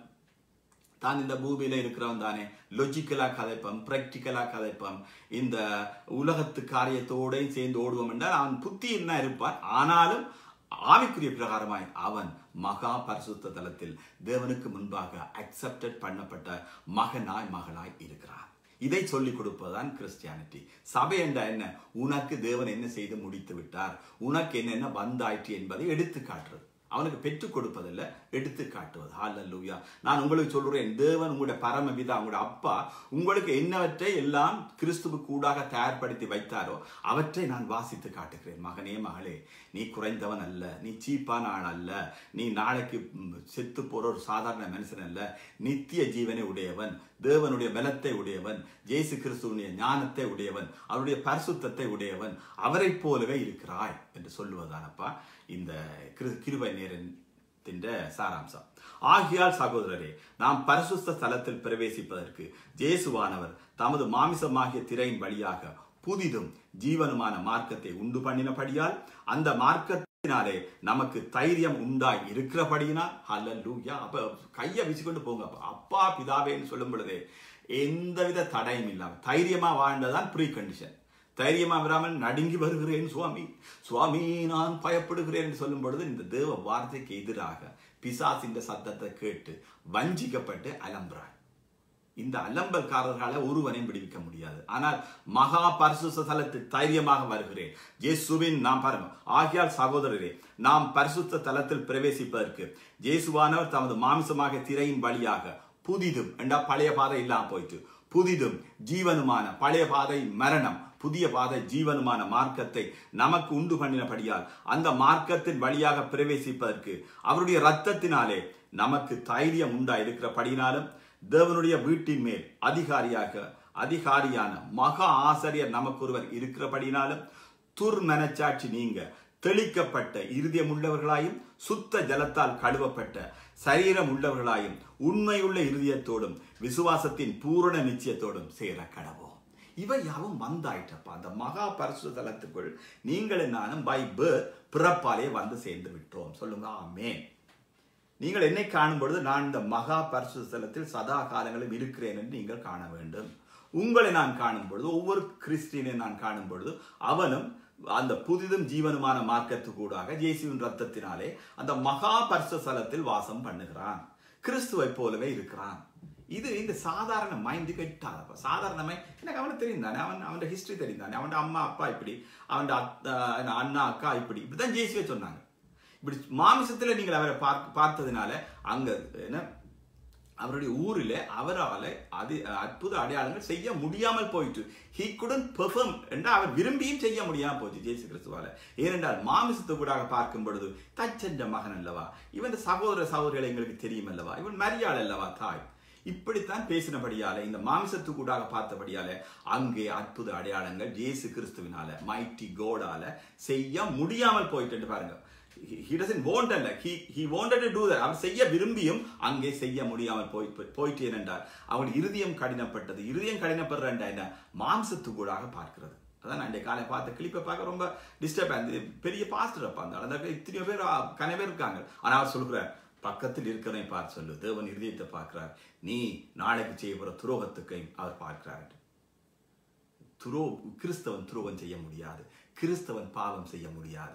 தான் இந்த பூமியில இருக்கிறவன் தானே லொஜிக்கலா கதைப்பம் பிராக்டிக்கலா கதைப்பம் இந்த உலகத்து காரியத்தோடையும் சேர்ந்து ஓடுவோம் என்றால் அவன் புத்தியில் தான் இருப்பான் ஆனாலும் ஆவிக்குரிய பிரகாரமாய் அவன் மகா பரிசுத்த தலத்தில் தேவனுக்கு முன்பாக அக்செப்டட் பண்ணப்பட்ட மகனாய் மகளாய் இருக்கிறான் இதை சொல்லிக் கொடுப்பதுதான் கிறிஸ்டியானிட்டி சபை என்ற என்ன உனக்கு தேவன் என்ன செய்து முடித்து விட்டார் உனக்கு என்னென்ன வந்தாயிற்று என்பதை எடுத்து காட்டுறது அவனுக்கு பெற்றுக் கொடுப்பதில்லை எடுத்து காட்டுவது ஹalleluya நான் உங்களுக்கு சொல்றேன் தேவன் உங்களுடைய பரமபிதா உங்களுடைய அப்பா உங்களுக்கு என்னவற்றை எல்லாம் கிறிஸ்துவுக்கு கூடாக தயார்படுத்தி வைத்தாரோ அவற்றை நான் வாசித்து காட்டுகிறேன் மகனே மகளே நீ குறைந்தவன் அல்ல நீ சீப்பான ஆள் அல்ல நீ நாளைக்கு ம், செத்து போற ஒரு சாதாரண மனுஷன் அல்ல நித்திய ஜீவனை உடையவன் தேவனுடைய பலத்தை உடையவன் ஜேசு கிறிஸ்துவனுடைய ஞானத்தை உடையவன் அவருடைய பரிசுத்தத்தை உடையவன் அவரைப் போலவே இருக்கிறாய் என்று சொல்லுவதானப்பா இந்த கிரு- கிருபை நேரத்தின் சாராம்சம் ஆகியால் சகோதரரே நாம் பரிசுத்த ஸ்தலத்தில் பிரவேசிப்பதற்கு ஜேசுவானவர் தமது மாமிசமாகிய திரையின் வழியாக புதிதும் ஜீவனுமான மார்க்கத்தை உண்டு பண்ணினபடியால் அந்த மார்க்கத்தினாலே நமக்கு தைரியம் உண்டாய் இருக்கிறபடியினால் ஹalleluya அப்ப கையை வீசிக்கொண்டு போங்க அப்ப அப்பா பிதாவேன்னு சொல்லும் பொழுதே எந்தவித தடையும் இல்லாம தைரியமா வாழ்ந்ததான் ப்ரீ கண்டிஷன் தைரியமா வராமல் நடுங்கி வருகிறேன் சுவாமி சுவாமி நான் பயப்படுகிறேன் என்று சொல்லும் பொழுது இந்த தேவ வார்த்தைக்கு எதிராக பிசாசின் சத்தத்தை கேட்டு வஞ்சிக்கப்பட்டு அலம்புறாய் இந்த அலம்பல்காரர்களை ஒருவனையும் விடுவிக்க முடியாது ஆனால் மகா பரிசுத்த தலத்தில் தைரியமாக வருகிறேன் இயேசுவின் நாம் பாருங்க ஆகியால் சகோதரரே நாம் பரிசுத்த தலத்தில் பிரவேசிப்பதற்கு இயேசுவானவர் தமது மாமிசமாக திரையின் வழியாக புதிதும் என்றா பழைய பாதை இல்லாம போயிட்டு புதிதும் ஜீவனுமான பழைய பாதை மரணம் புதிய பாதை ஜீவனுமான மார்க்கத்தை நமக்கு உண்டு பண்ணினபடியால் அந்த மார்க்கத்தின் வழியாக பிரவேசிப்பதற்கு அவருடைய ரத்தத்தினாலே நமக்கு தைரியம் உண்டா இருக்கிறபடினாலும் தேவனுடைய வீட்டின் மேல் அதிகாரியாக அதிகாரியான மகா ஆசிரியர் நமக்கு ஒருவர் இருக்கிறபடினாலும் துர் மனச்சாட்சி நீங்க தெளிக்கப்பட்ட இருதயம் உள்ளவர்களாயும் சுத்த ஜலத்தால் கழுவப்பட்ட சரீரம் உள்ளவர்களாயும் உண்மையுள்ள இருதயத்தோடும் விசுவாசத்தின் பூரண நிச்சயத்தோடும் சேர கடவோம் இவை யாவும் வந்தாயிட்டப்பா அந்த மகா பரிசு தலத்துக்குள் நீங்களும் நானும் பை பேர்த் பிறப்பாலே வந்து சேர்ந்து விட்டோம் சொல்லுங்க ஆமென் நீங்கள் என்னை காணும் பொழுது நான் இந்த மகா பரிசுத்தலத்தில் சதா காலங்களும் இருக்கிறேன் என்று நீங்கள் காண வேண்டும் உங்களை நான் காணும் பொழுது ஒவ்வொரு கிறிஸ்டியனை நான் காணும் பொழுது அவனும் அந்த புதிதும் ஜீவனுமான மார்க்கத்துக்கூடாக இயேசுவின் ரத்தத்தினாலே அந்த மகா பரிசுத்தலத்தில் வாசம் பண்ணுகிறான் கிறிஸ்துவை போலவே இருக்கிறான் இது இந்த சாதாரண மைண்டு கெட்டாதப்ப சாதாரண மைண்ட் எனக்கு அவனுக்கு தெரியும் தானே அவன் அவன் ஹிஸ்டரி தெரியும் தானே அவன் அம்மா அப்பா இப்படி அவன் அண்ணா அக்கா இப்படி இப்படிதான் ஜேசுவே சொன்னாங்க இப்படி மாமிசத்துல நீங்கள் அவரை பார்க்க பார்த்ததுனால அங்க என்ன அவருடைய ஊரில் அவரால் அது அற்புத அடையாளங்கள் செய்ய முடியாமல் போயிட்டு ஹீ குடன் பெர்ஃபார்ம் என்றால் அவர் விரும்பியும் செய்ய முடியாமல் போச்சு ஜேசு கிறிஸ்துவால ஏனென்றால் மாமிசத்து கூடாக பார்க்கும் பொழுது தச்சென்ற மகன் அல்லவா இவன் சகோதர சகோதரிகளை எங்களுக்கு தெரியும் அல்லவா இவன் மரியாள் அல்லவா தாய் இப்படித்தான் பேசினபடியால இந்த மாமிசத்து கூடாக பார்த்தபடியால அங்கே அற்புத அடையாளங்கள் ஜேசு கிறிஸ்துவினால மைட்டி கோடால செய்ய முடியாமல் போயிட்டு பாருங்க he doesn't want அல்ல he he wanted to do that அவர் செய்ய விரும்பியும் அங்கே செய்ய முடியாமல் போய் போயிட்டு ஏனென்றால் அவன் இருதயம் கடினப்பட்டது இருதயம் கடினப்படுறா என்ன மாம்சத்து கூடாக பார்க்கிறது அதான் நான் காலை பார்த்த கிளிப்பை பார்க்க ரொம்ப டிஸ்டர்ப் ஆகுது பெரிய பாஸ்டர் அப்பா அந்த அந்த இத்தனையோ பேர் கன பேர் இருக்காங்க ஆனா அவர் சொல்கிறார் பக்கத்தில் இருக்கிறதை பார்த்து சொல்லு தேவன் இருதயத்தை பார்க்கிறார் நீ நாளைக்கு செய்ய போற துரோகத்துக்கையும் அவர் பார்க்கிறார் துரோ கிறிஸ்தவன் துரோகம் செய்ய முடியாது கிறிஸ்தவன் பாவம் செய்ய முடியாது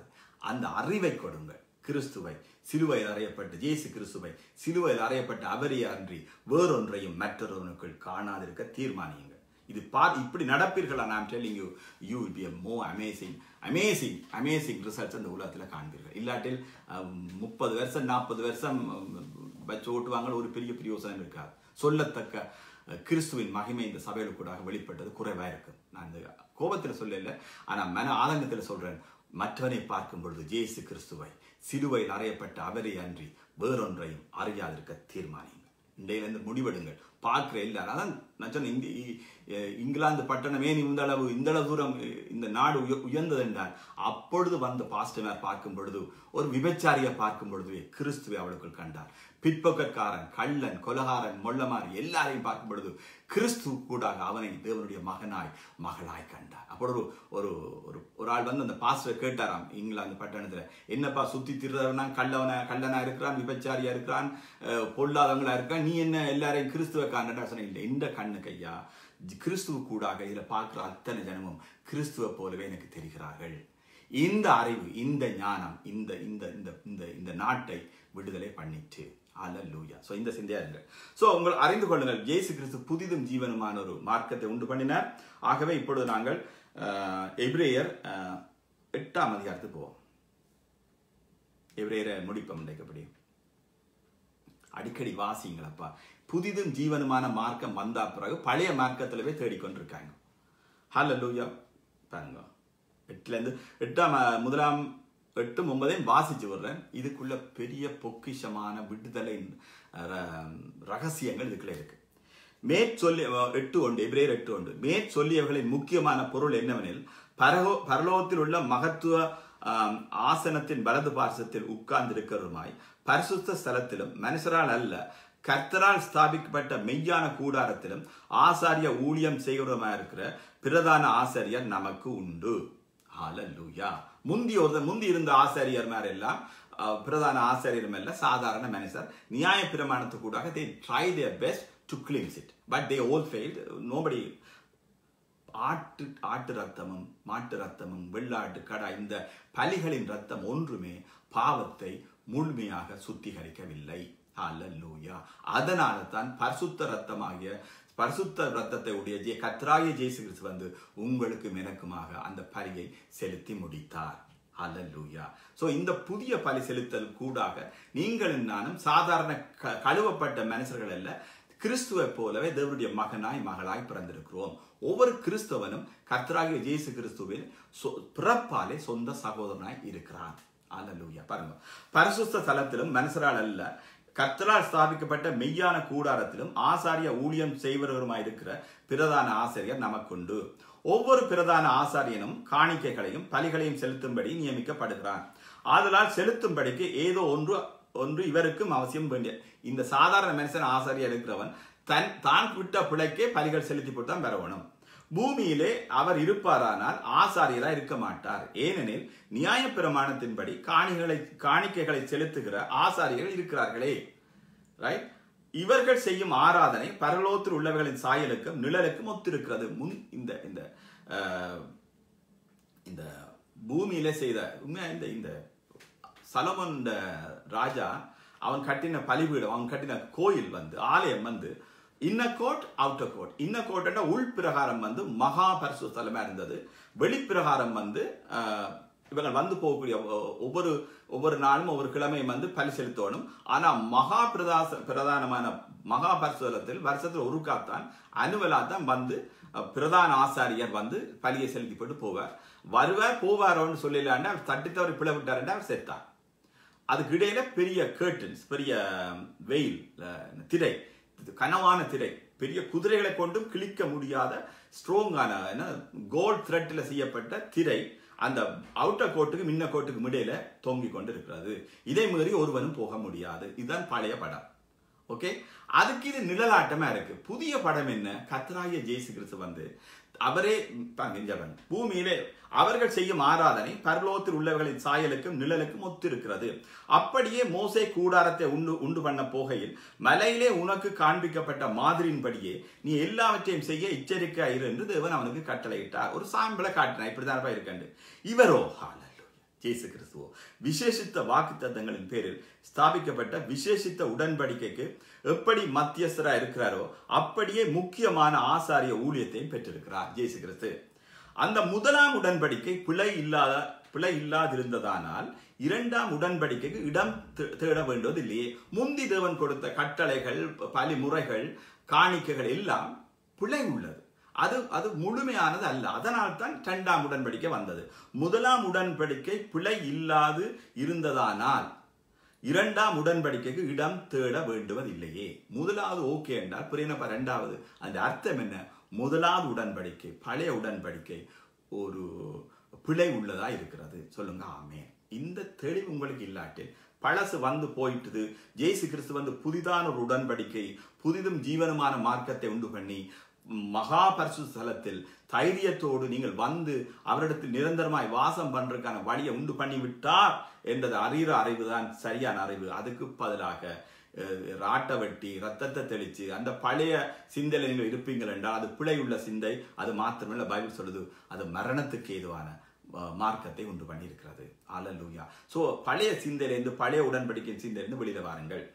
அந்த அறிவை கொடுங்கள் கிறிஸ்துவை சிலுவையில் அறையப்பட்ட இயேசு கிறிஸ்துவை சிலுவையில் அறையப்பட்ட அவரையே அன்றி வேறொன்றையும் மற்றொருவனுக்குள் காணாதிருக்க தீர்மானியுங்கள் இது பார் இப்படி நடப்பீர்களா நான் telling you you will be more amazing amazing amazing results இந்த உலகத்தில் காண்பீர்கள் இல்லாட்டில் முப்பது வருஷம் நாற்பது வருஷம் வச்சு ஓட்டுவாங்க ஒரு பெரிய பிரயோசனம் இருக்காது சொல்லத்தக்க அஹ், கிறிஸ்துவின் மகிமை இந்த சபையில் கூட வெளிப்பட்டது குறைவா இருக்கும் நான் இந்த கோபத்தில் சொல்லல ஆனா மன ஆதங்கத்தில் சொல்றேன் மற்றவனை பார்க்கும் பொழுது ஜேசு கிறிஸ்துவை சிலுவையில் அறையப்பட்ட அவரை அன்றி வேறொன்றையும் அறியாதிருக்க தீர்மானியுங்கள் இன்றையிலிருந்து முடிவெடுங்கள் பார்க்கிற எல்லாரும் அதான் நான் சொன்னேன் இங்க இ- எ- இங்கிலாந்து பட்டணமே இந்த அளவு இந்த அளவு தூரம் இ- இந்த நாடு உய- உயர்ந்தது என்றால் அப்பொழுது வந்த பாஸ்டமார் பார்க்கும் பொழுது ஒரு விபச்சாரியை பார்க்கும் பொழுதுவே கிறிஸ்துவை அவளுக்குள் கண்டார் பிற்போக்கக்காரன் கள்ளன் கொலகாரன் மொள்ளமாரி எல்லாரையும் பார்க்கும் பொழுது கிறிஸ்து கூடாக அவனை தேவனுடைய மகனாய் மகளாய் கண்டார் அப்போ ஒரு ஒரு ஒரு ஒரு ஆள் வந்து அந்த பாஸ்டர் கேட்டாராம் இங்கிலாந்து பட்டணத்துல என்னப்பா சுத்தி திருறவனா கள்ளவனா கள்ளனா இருக்கிறான் விபச்சாரியா இருக்கிறான் அஹ், பொல்லாதவங்களா இருக்கான் நீ என்ன எல்லாரையும் கிறிஸ்துவ காண்டா சொன்ன இல்லை இந்த கண்ணுக்கு ஐயா கிறிஸ்துவ கூடாக இதுல பார்க்கிற அத்தனை ஜனமும் கிறிஸ்துவ போலவே எனக்கு தெரிகிறார்கள் இந்த அறிவு இந்த ஞானம் இந்த இந்த இந்த இந்த இந்த நாட்டை விடுதலை பண்ணிட்டு அல்லூயா சோ இந்த சிந்தையா இருங்க சோ உங்கள் அறிந்து கொள்ளுங்கள் இயேசு கிறிஸ்து புதிதும் ஜீவனுமான ஒரு மார்க்கத்தை உண்டு பண்ணினார் ஆகவே இப்பொழுது நாங்கள் அஹ், எபிரேயர் அஹ், எட்டாம் அதிகாரத்துக்கு போவோம் எபிரேயரை முடிப்போம் இன்றைக்கு அடிக்கடி வாசிங்களப்பா புதிதும் ஜீவனுமான மார்க்கம் வந்தா பிறகு பழைய மார்க்கத்திலவே தேடிக்கொண்டிருக்காங்க ஹalleluya பாருங்க எட்டுல இருந்து எட்டாம் அஹ், முதலாம் எட்டும் ஒன்பதையும் வாசிச்சு விடுறேன் இதுக்குள்ள பெரிய பொக்கிஷமான விடுதலை அஹ், ர- ரகசியங்கள் இதுக்குள்ள இருக்கு மேற்சொல்லி அஹ், எட்டு ஒன்று எபிரேயர் எட்டு ஒன்று மேற்சொல்லியவர்களின் முக்கியமான பொருள் என்னவெனில் பரலோ பரலோகத்தில் உள்ள மகத்துவ ஆம், ஆசனத்தின் வலது பார்சத்தில் உட்கார்ந்திருக்கிறதுமாய் பரிசுத்த ஸ்தலத்திலும் மனுஷரால் அல்ல கர்த்தரால் ஸ்தாபிக்கப்பட்ட மெய்யான கூடாரத்திலும் ஆசாரிய ஊழியம் செய்கிறவருமாய் இருக்கிற பிரதான ஆசாரியர் நமக்கு உண்டு ஹalleluya முந்தி ஒரு முந்தி இருந்த ஆசாரியர் மாதிரி எல்லாம் அஹ், பிரதான ஆசாரியரும் அல்ல சாதாரண மனுஷர் நியாய பிரமாணத்துக்கு கூடாக they try their best to cleanse it but they all failed nobody ஆட்டு ஆட்டு ரத்தமும் மாட்டு ரத்தமும் வெள்ளாட்டு கடா இந்த பலிகளின் ரத்தம் ஒன்றுமே பாவத்தை முழுமையாக சுத்திகரிக்கவில்லை அல்லூயா அதனால தான் பரிசுத்த ரத்தமாகிய பரிசுத்த ரத்தத்தை உடைய ஜே கத்ராய ஜேசு கிறிஸ்து வந்து உங்களுக்கும் எனக்குமாக அந்த பலியை செலுத்தி முடித்தார் அல்லூயா சோ இந்த புதிய பலி செலுத்தல் கூடாக நீங்களும் நானும் சாதாரண க- கழுவப்பட்ட மனுஷர்கள் அல்ல கிறிஸ்துவை போலவே தேவனுடைய மகனாய் மகளாய் பிறந்திருக்கிறோம் ஒவ்வொரு கிறிஸ்தவனும் கர்த்தராகிய இயேசு கிறிஸ்துவின் சொ- பிறப்பாலே சொந்த சகோதரனாய் இருக்கிறான் அல்லூயா பாருங்க பரிசுத்த தலத்திலும் மனுஷரால் அல்ல கர்த்தரால் ஸ்தாபிக்கப்பட்ட மெய்யான கூடாரத்திலும் ஆசாரிய ஊழியம் செய்வருமாய் இருக்கிற பிரதான ஆசிரியர் நமக்குண்டு ஒவ்வொரு பிரதான ஆசாரியனும் காணிக்கைகளையும் பலிகளையும் செலுத்தும்படி நியமிக்கப்படுகிறான் ஆதலால் செலுத்தும்படிக்கு ஏதோ ஒன்று ஒன்று இவருக்கும் அவசியம் வேண்டிய இந்த சாதாரண மனுஷன் ஆசாரியா இருக்கிறவன் தன் தான் விட்ட பிழைக்கே பலிகள் செலுத்தி போட்டு தான் பெறவணும் பூமியிலே அவர் இருப்பாரானால் ஆசாரியரா இருக்க மாட்டார் ஏனெனில் நியாய பிரமாணத்தின்படி காணிகளை காணிக்கைகளை செலுத்துகிற ஆசாரியர்கள் இருக்கிறார்களே ரைட் இவர்கள் செய்யும் ஆராதனை பரலோகத்தில் உள்ளவர்களின் சாயலுக்கும் நிழலுக்கும் ஒத்திருக்கிறது முன் இந்த இந்த அஹ், இந்த பூமியில செய்த உண்மையா இந்த இந்த சலமன் ராஜா அவன் கட்டின பலிபீடம் அவன் கட்டின கோயில் வந்து ஆலயம் வந்து இன்ன கோட் அவுட்டர் கோட் இன்ன கோட்னா உள் பிரகாரம் வந்து மகா பரிசு ஸ்தலமா இருந்தது வெளிப்பிரகாரம் வந்து ஆஹ், இவங்க வந்து போகக்கூடிய ஒ- ஒவ்வொரு ஒவ்வொரு நாளும் ஒவ்வொரு கிழமையும் வந்து பலி செலுத்தணும் ஆனா மகா பிரதாச பிரதானமான மகா பரிசுதலத்தில் வருஷத்துல ஒரு காத்தான் அனுவலா தான் வந்து அஹ், பிரதான ஆசாரியர் வந்து பலியை செலுத்தி போட்டு போவார் வருவார் போவாரோன்னு சொல்லலான்னு அவர் தட்டி தவறி பிள விட்டாருன்னு அவர் செத்தார் அதுக்கு இடையில பெரிய கேர்டன்ஸ் பெரிய வெயில் அஹ், திரை இது கனவான திரை பெரிய குதிரைகளை கொண்டும் கிழிக்க முடியாத ஸ்ட்ராங்கான கோல்ட் த்ரெட்ல செய்யப்பட்ட திரை அந்த அவுட்டர் கோட்டுக்கு மின்ன கோட்டுக்கு இடையில தொங்கிக் கொண்டு இருக்கிறது இதை மீறி ஒருவனும் போக முடியாது இதுதான் பழைய படம் ஓகே அதுக்கு இது நிழலாட்டமா இருக்கு புதிய படம் என்ன கத்ராய ஜேசு கிறிஸ்து வந்து அவரே பங்கஞ்சவன் பூமியிலே அவர்கள் செய்யும் ஆராதனை பரலோகத்தில் உள்ளவர்களின் சாயலுக்கும் நிழலுக்கும் ஒத்திருக்கிறது அப்படியே மோசே கூடாரத்தை உண்டு உண்டு பண்ண போகையில் மலையிலே உனக்கு காண்பிக்கப்பட்ட மாதிரியின்படியே நீ எல்லாவற்றையும் செய்ய எச்சரிக்கையா இரு என்று தேவன் அவனுக்கு கட்டளையிட்டார் ஒரு சாம்பிளை காட்டினார் இப்படிதான் இருக்கண்டு இவரோ ஹalleluya. இயேசு கிறிஸ்துவோ விசேஷித்த வாக்குத்தத்தங்களின் பேரில் ஸ்தாபிக்கப்பட்ட விசேஷித்த உடன்படிக்கைக்கு எப்படி மத்தியஸ்தரா இருக்கிறாரோ அப்படியே முக்கியமான ஆசாரிய ஊழியத்தையும் பெற்றிருக்கிறார் இயேசு கிறிஸ்து அந்த முதலாம் உடன்படிக்கை பிழை இல்லாத பிழை இல்லாதிருந்ததானால் இரண்டாம் உடன்படிக்கைக்கு இடம் தே- தேட வேண்டுவது இல்லையே முந்தி தேவன் கொடுத்த கட்டளைகள் பலி முறைகள் காணிக்கைகள் எல்லாம் பிழை உள்ளது அது அது முழுமையானது அல்ல அதனால் தான் இரண்டாம் உடன்படிக்கை வந்தது முதலாம் உடன்படிக்கை பிழை இல்லாது இருந்ததானால் இரண்டாம் உடன்படிக்கைக்கு இடம் தேட வேண்டுவதில்லையே முதலாவது ஓகே என்றால் பிரியனப்ப இரண்டாவது அந்த அர்த்தம் என்ன முதலாவது உடன்படிக்கை பழைய உடன்படிக்கை ஒரு பிழை உள்ளதா இருக்கிறது சொல்லுங்க ஆமே இந்த தெளிவு உங்களுக்கு இல்லாட்டில் பழசு வந்து போயிட்டுது ஜேசு கிறிஸ்து வந்து புதிதான ஒரு உடன்படிக்கை புதிதும் ஜீவனமான மார்க்கத்தை உண்டு பண்ணி மகா பரிசுத்த ஸ்தலத்தில் தைரியத்தோடு நீங்கள் வந்து அவரிடத்தில் நிரந்தரமாய் வாசம் பண்றதுக்கான வழியை உண்டு பண்ணி விட்டார் என்றது அறிகிற அறிவு தான் சரியான அறிவு அதுக்கு பதிலாக அஹ், ராட்டை வெட்டி ரத்தத்தை தெளிச்சு அந்த பழைய சிந்தையில நீங்கள் இருப்பீங்கள் என்றால் அது பிழை உள்ள சிந்தை அது மாத்திரமல்ல பைபிள் சொல்லுது அது மரணத்துக்கு ஏதுவான அஹ், மார்க்கத்தை உண்டு பண்ணியிருக்கிறது அல்லூயா சோ பழைய சிந்தையிலிருந்து பழைய உடன்படிக்கை சிந்தையிலிருந்து வெளியில வாருங்கள்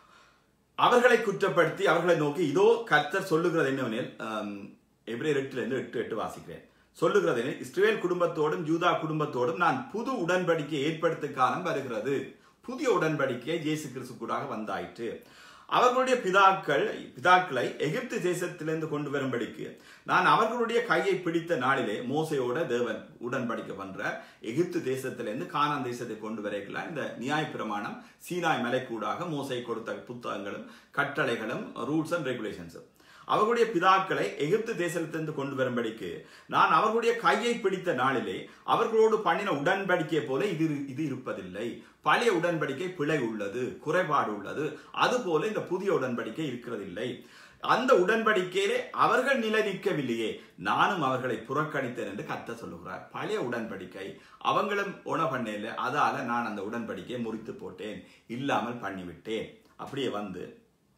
அவர்களை குற்றப்படுத்தி அவர்களை நோக்கி இதோ கர்த்தர் சொல்லுகிறது என்னவெனில் ஆம், எபிரேயர் எட்டுல இருந்து எட்டு எட்டு வாசிக்கிறேன் சொல்லுகிறது என்ன இஸ்ரேல் குடும்பத்தோடும் யூதா குடும்பத்தோடும் நான் புது உடன்படிக்கை ஏற்படுத்த காலம் வருகிறது புதிய உடன்படிக்கை இயேசு கிறிஸ்து கூடாக வந்தாயிற்று அவர்களுடைய பிதாக்கள் பிதாக்களை எகிப்து தேசத்திலிருந்து கொண்டு வரும்படிக்கு நான் அவர்களுடைய கையை பிடித்த நாளிலே மோசையோட தேவன் உடன்படிக்கை பண்ற எகிப்து தேசத்திலிருந்து கானான் தேசத்தை கொண்டு வரைக்கலாம் இந்த நியாய பிரமாணம் சீனாய் மலைக்கூடாக மோசை கொடுத்த புத்தகங்களும் கட்டளைகளும் ரூல்ஸ் அண்ட் ரெகுலேஷன்ஸும் அவர்களுடைய பிதாக்களை எகிப்து தேசத்திலிருந்து கொண்டு வரும்படிக்கு நான் அவர்களுடைய கையை பிடித்த நாளிலே அவர்களோடு பண்ணின உடன்படிக்கை போல இது இது இருப்பதில்லை பழைய உடன்படிக்கை பிழை உள்ளது குறைபாடு உள்ளது அதுபோல இந்த புதிய உடன்படிக்கை இருக்கிறதில்லை அந்த உடன்படிக்கையிலே அவர்கள் நிலைநிற்கவில்லையே நானும் அவர்களை புறக்கணித்தேன் என்று கத்த சொல்லுகிறார் பழைய உடன்படிக்கை அவங்களும் உண பண்ணல அதால நான் அந்த உடன்படிக்கையை முறித்து போட்டேன் இல்லாமல் பண்ணிவிட்டேன் அப்படியே வந்து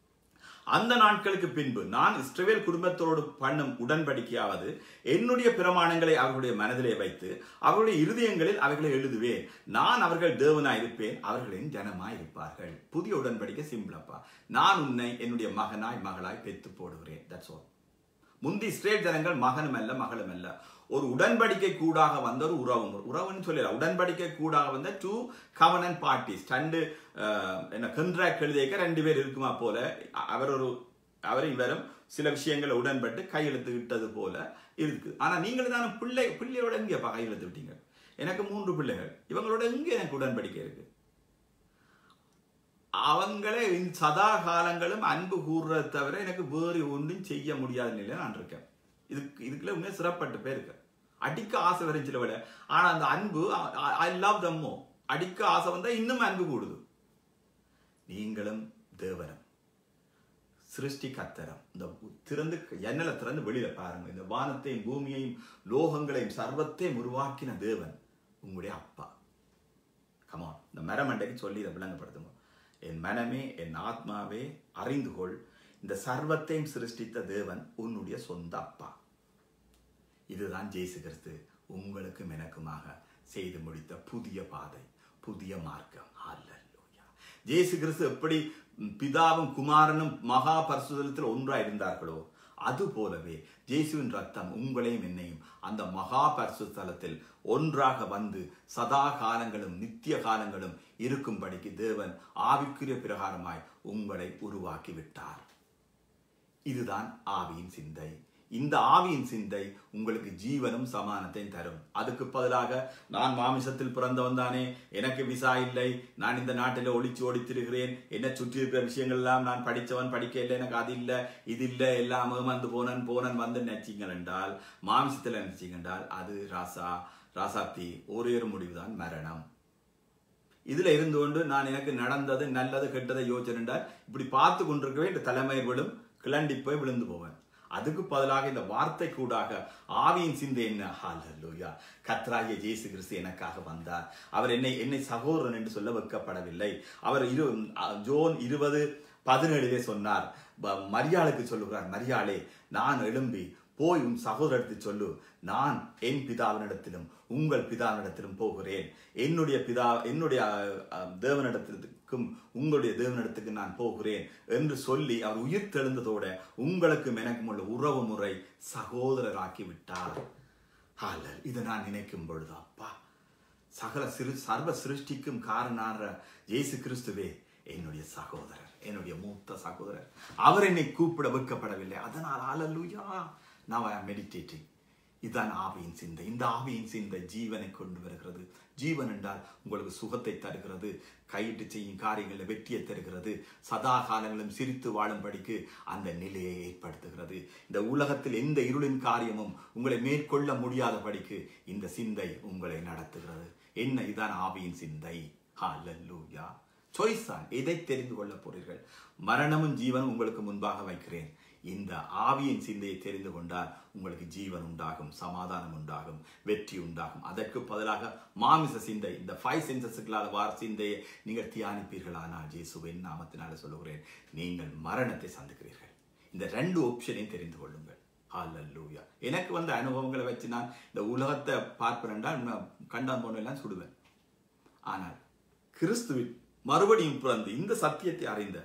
அந்த நாட்களுக்கு பின்பு நான் இஸ்ரவேல் குடும்பத்தோடு பண்ணும் உடன்படிக்கையாவது என்னுடைய பிரமாணங்களை அவர்களுடைய மனதிலே வைத்து அவர்களுடைய இருதயங்களில் அவைகளை எழுதுவேன் நான் அவர்கள் தேவனாய் இருப்பேன் அவர்களின் ஜனமாய் இருப்பார்கள் புதிய உடன்படிக்கை சிம்பிளப்பா நான் உன்னை என்னுடைய மகனாய் மகளாய் பெத்து போடுகிறேன் தட்ஸ் ஆல் முந்தி இஸ்ரேல் ஜனங்கள் மகனும் அல்ல மகளும் அல்ல ஒரு உடன்படிக்கை கூடாக வந்த ஒரு உறவு உறவுன்னு சொல்லல உடன்படிக்கை கூடாக வந்த டூ கவனன் பார்ட்டிஸ் ரெண்டு அஹ், என்ன கண்ட்ராக்ட் எழுதியிருக்க ரெண்டு பேர் இருக்குமா போல அ- அவர் ஒரு அவர் இவரும் சில விஷயங்களை உடன்பட்டு கையெழுத்து விட்டது போல இருக்கு ஆனா நீங்கள் தானே பிள்ளை பிள்ளையோட எங்கேப்பா கையெழுத்து விட்டீங்க எனக்கு மூன்று பிள்ளைகள் இவங்களோட எங்க எனக்கு உடன்படிக்கை இருக்கு அவங்களே இந்த சதா காலங்களும் அன்பு கூறுறதை தவிர எனக்கு வேறு ஒன்றும் செய்ய முடியாத நிலையில நான் இருக்கேன் இதுக்கு இதுக்குள்ள உண்மையா சிறப்பட்டு போயிருக்கு அடிக்க ஆசை வரும் சில விட ஆனா அந்த அன்பு ஐ லவ் தம்மோ அடிக்க ஆசை வந்தா இன்னும் அன்பு கூடுது நீங்களும் தேவனும் சிருஷ்டி கத்தரம் இந்த திறந்து எண்ணல திறந்து வெளியில பாருங்க இந்த வானத்தையும் பூமியையும் லோகங்களையும் சர்வத்தையும் உருவாக்கின தேவன் உங்களுடைய அப்பா கமான் இந்த மரமண்டைக்கு சொல்லி இதை விளங்கப்படுத்துங்க என் மனமே என் ஆத்மாவே அறிந்து கொள் இந்த சர்வத்தையும் சிருஷ்டித்த தேவன் உன்னுடைய சொந்த அப்பா இதுதான் ஜேசு கிறிஸ்து உங்களுக்கும் எனக்குமாக செய்து முடித்த புதிய பாதை புதிய மார்க்கம் அல்லேலூயா ஜேசு கிறிஸ்து எப்படி ம், பிதாவும் குமாரனும் மகா பரிசுதலத்தில் ஒன்றாய் இருந்தார்களோ அது போலவே ஜேசுவின் ரத்தம் உங்களையும் என்னையும் அந்த மகா பரிசுத்தலத்தில் ஒன்றாக வந்து சதா காலங்களும் நித்திய காலங்களும் இருக்கும்படிக்கு தேவன் ஆவிக்குரிய பிரகாரமாய் உங்களை உருவாக்கி விட்டார் இதுதான் ஆவியின் சிந்தை இந்த ஆவியின் சிந்தை உங்களுக்கு ஜீவனும் சமானத்தையும் தரும் அதுக்கு பதிலாக நான் மாமிசத்தில் பிறந்தவன் தானே எனக்கு விசா இல்லை நான் இந்த நாட்டில் ஒளிச்சு ஓடித்திருக்கிறேன் என்ன சுற்றி இருக்கிற விஷயங்கள் எல்லாம் நான் படித்தவன் படிக்க இல்லை எனக்கு அது இல்லை இது இல்லை எல்லாம் வந்து போனன் போனன் வந்து நினைச்சிங்கள் என்றால் மாமிசத்தில் நினைச்சிங்க என்றால் அது ராசா ராசாத்தி ஒரே ஒரு முடிவுதான் மரணம் இதுல இருந்து கொண்டு நான் எனக்கு நடந்தது நல்லது கெட்டதை யோசனை இப்படி பார்த்து கொண்டிருக்கவே இந்த தலைமையில் விழும் கிளண்டி போய் விழுந்து போவேன் அதுக்கு பதிலாக இந்த வார்த்தை கூடாக ஆவியின் சிந்தை என்ன ஹalleluya கத்ராகிய இயேசு கிறிஸ்து எனக்காக வந்தார் அவர் என்னை என்னை சகோதரன் என்று சொல்ல வைக்கப்படவில்லை அவர் இரு ஜோன் இருபது பதினேழிலே சொன்னார் ப- மரியாளுக்கு சொல்லுகிறார் மரியாளே நான் எழும்பி போய் உன் சகோதரத்தை சொல்லு நான் என் பிதாவினிடத்திலும் உங்கள் பிதாவினிடத்திலும் போகிறேன் என்னுடைய பிதா என்னுடைய அஹ், அஹ், தேவனிடத்திற்கும் உங்களுடைய தேவனிடத்துக்கு நான் போகிறேன் என்று சொல்லி அவர் உயிர் தெழுந்ததோட உங்களுக்கும் எனக்கும் உள்ள உறவு முறை சகோதரராக்கி விட்டார் ஹalleluya. இதை நான் நினைக்கும் பொழுது அப்பா சகல சிறு சர்வ சிருஷ்டிக்கும் காரணான இயேசு கிறிஸ்துவே என்னுடைய சகோதரர் என்னுடைய மூத்த சகோதரர் அவர் என்னை கூப்பிட வைக்கப்படவில்லை அதனால் ஹalleluya now i am meditating இதுதான் ஆவியின் சிந்தை இந்த ஆவியின் சிந்தை ஜீவனை கொண்டு வருகிறது ஜீவன் என்றால் உங்களுக்கு சுகத்தை தருகிறது கையிட்டு செய்யும் காரியங்களில் வெற்றியை தருகிறது சதா காலங்களும் சிரித்து வாழும்படிக்கு அந்த நிலையை ஏற்படுத்துகிறது இந்த உலகத்தில் எந்த இருளின் காரியமும் உங்களை மேற்கொள்ள முடியாதபடிக்கு இந்த சிந்தை உங்களை நடத்துகிறது என்ன இதான் ஆவியின் சிந்தை ஹalleluya சாய்ஸ் தான் எதை தெரிந்து கொள்ள போறீர்கள் மரணமும் ஜீவனும் உங்களுக்கு முன்பாக வைக்கிறேன் இந்த ஆவியின் சிந்தையை தெரிந்து கொண்டால் உங்களுக்கு ஜீவன் உண்டாகும் சமாதானம் உண்டாகும் வெற்றி உண்டாகும் அதற்கு பதிலாக மாமிச சிந்தை இந்த ஃபைவ் சென்சஸுகளால் வார சிந்தையை நீங்கள் தியானிப்பீர்களானால் ஜேசுவின் நாமத்தினால சொல்லுகிறேன் நீங்கள் மரணத்தை சந்திக்கிறீர்கள் இந்த ரெண்டு ஆப்ஷனையும் தெரிந்து கொள்ளுங்கள் ஹalleluya எனக்கு வந்த அனுபவங்களை வச்சு நான் இந்த உலகத்தை பார்ப்பேன் என்றால் நான் கண்டான் போனெல்லாம் சுடுவேன் ஆனால் கிறிஸ்துவின் மறுபடியும் பிறந்து இந்த சத்தியத்தை அறிந்த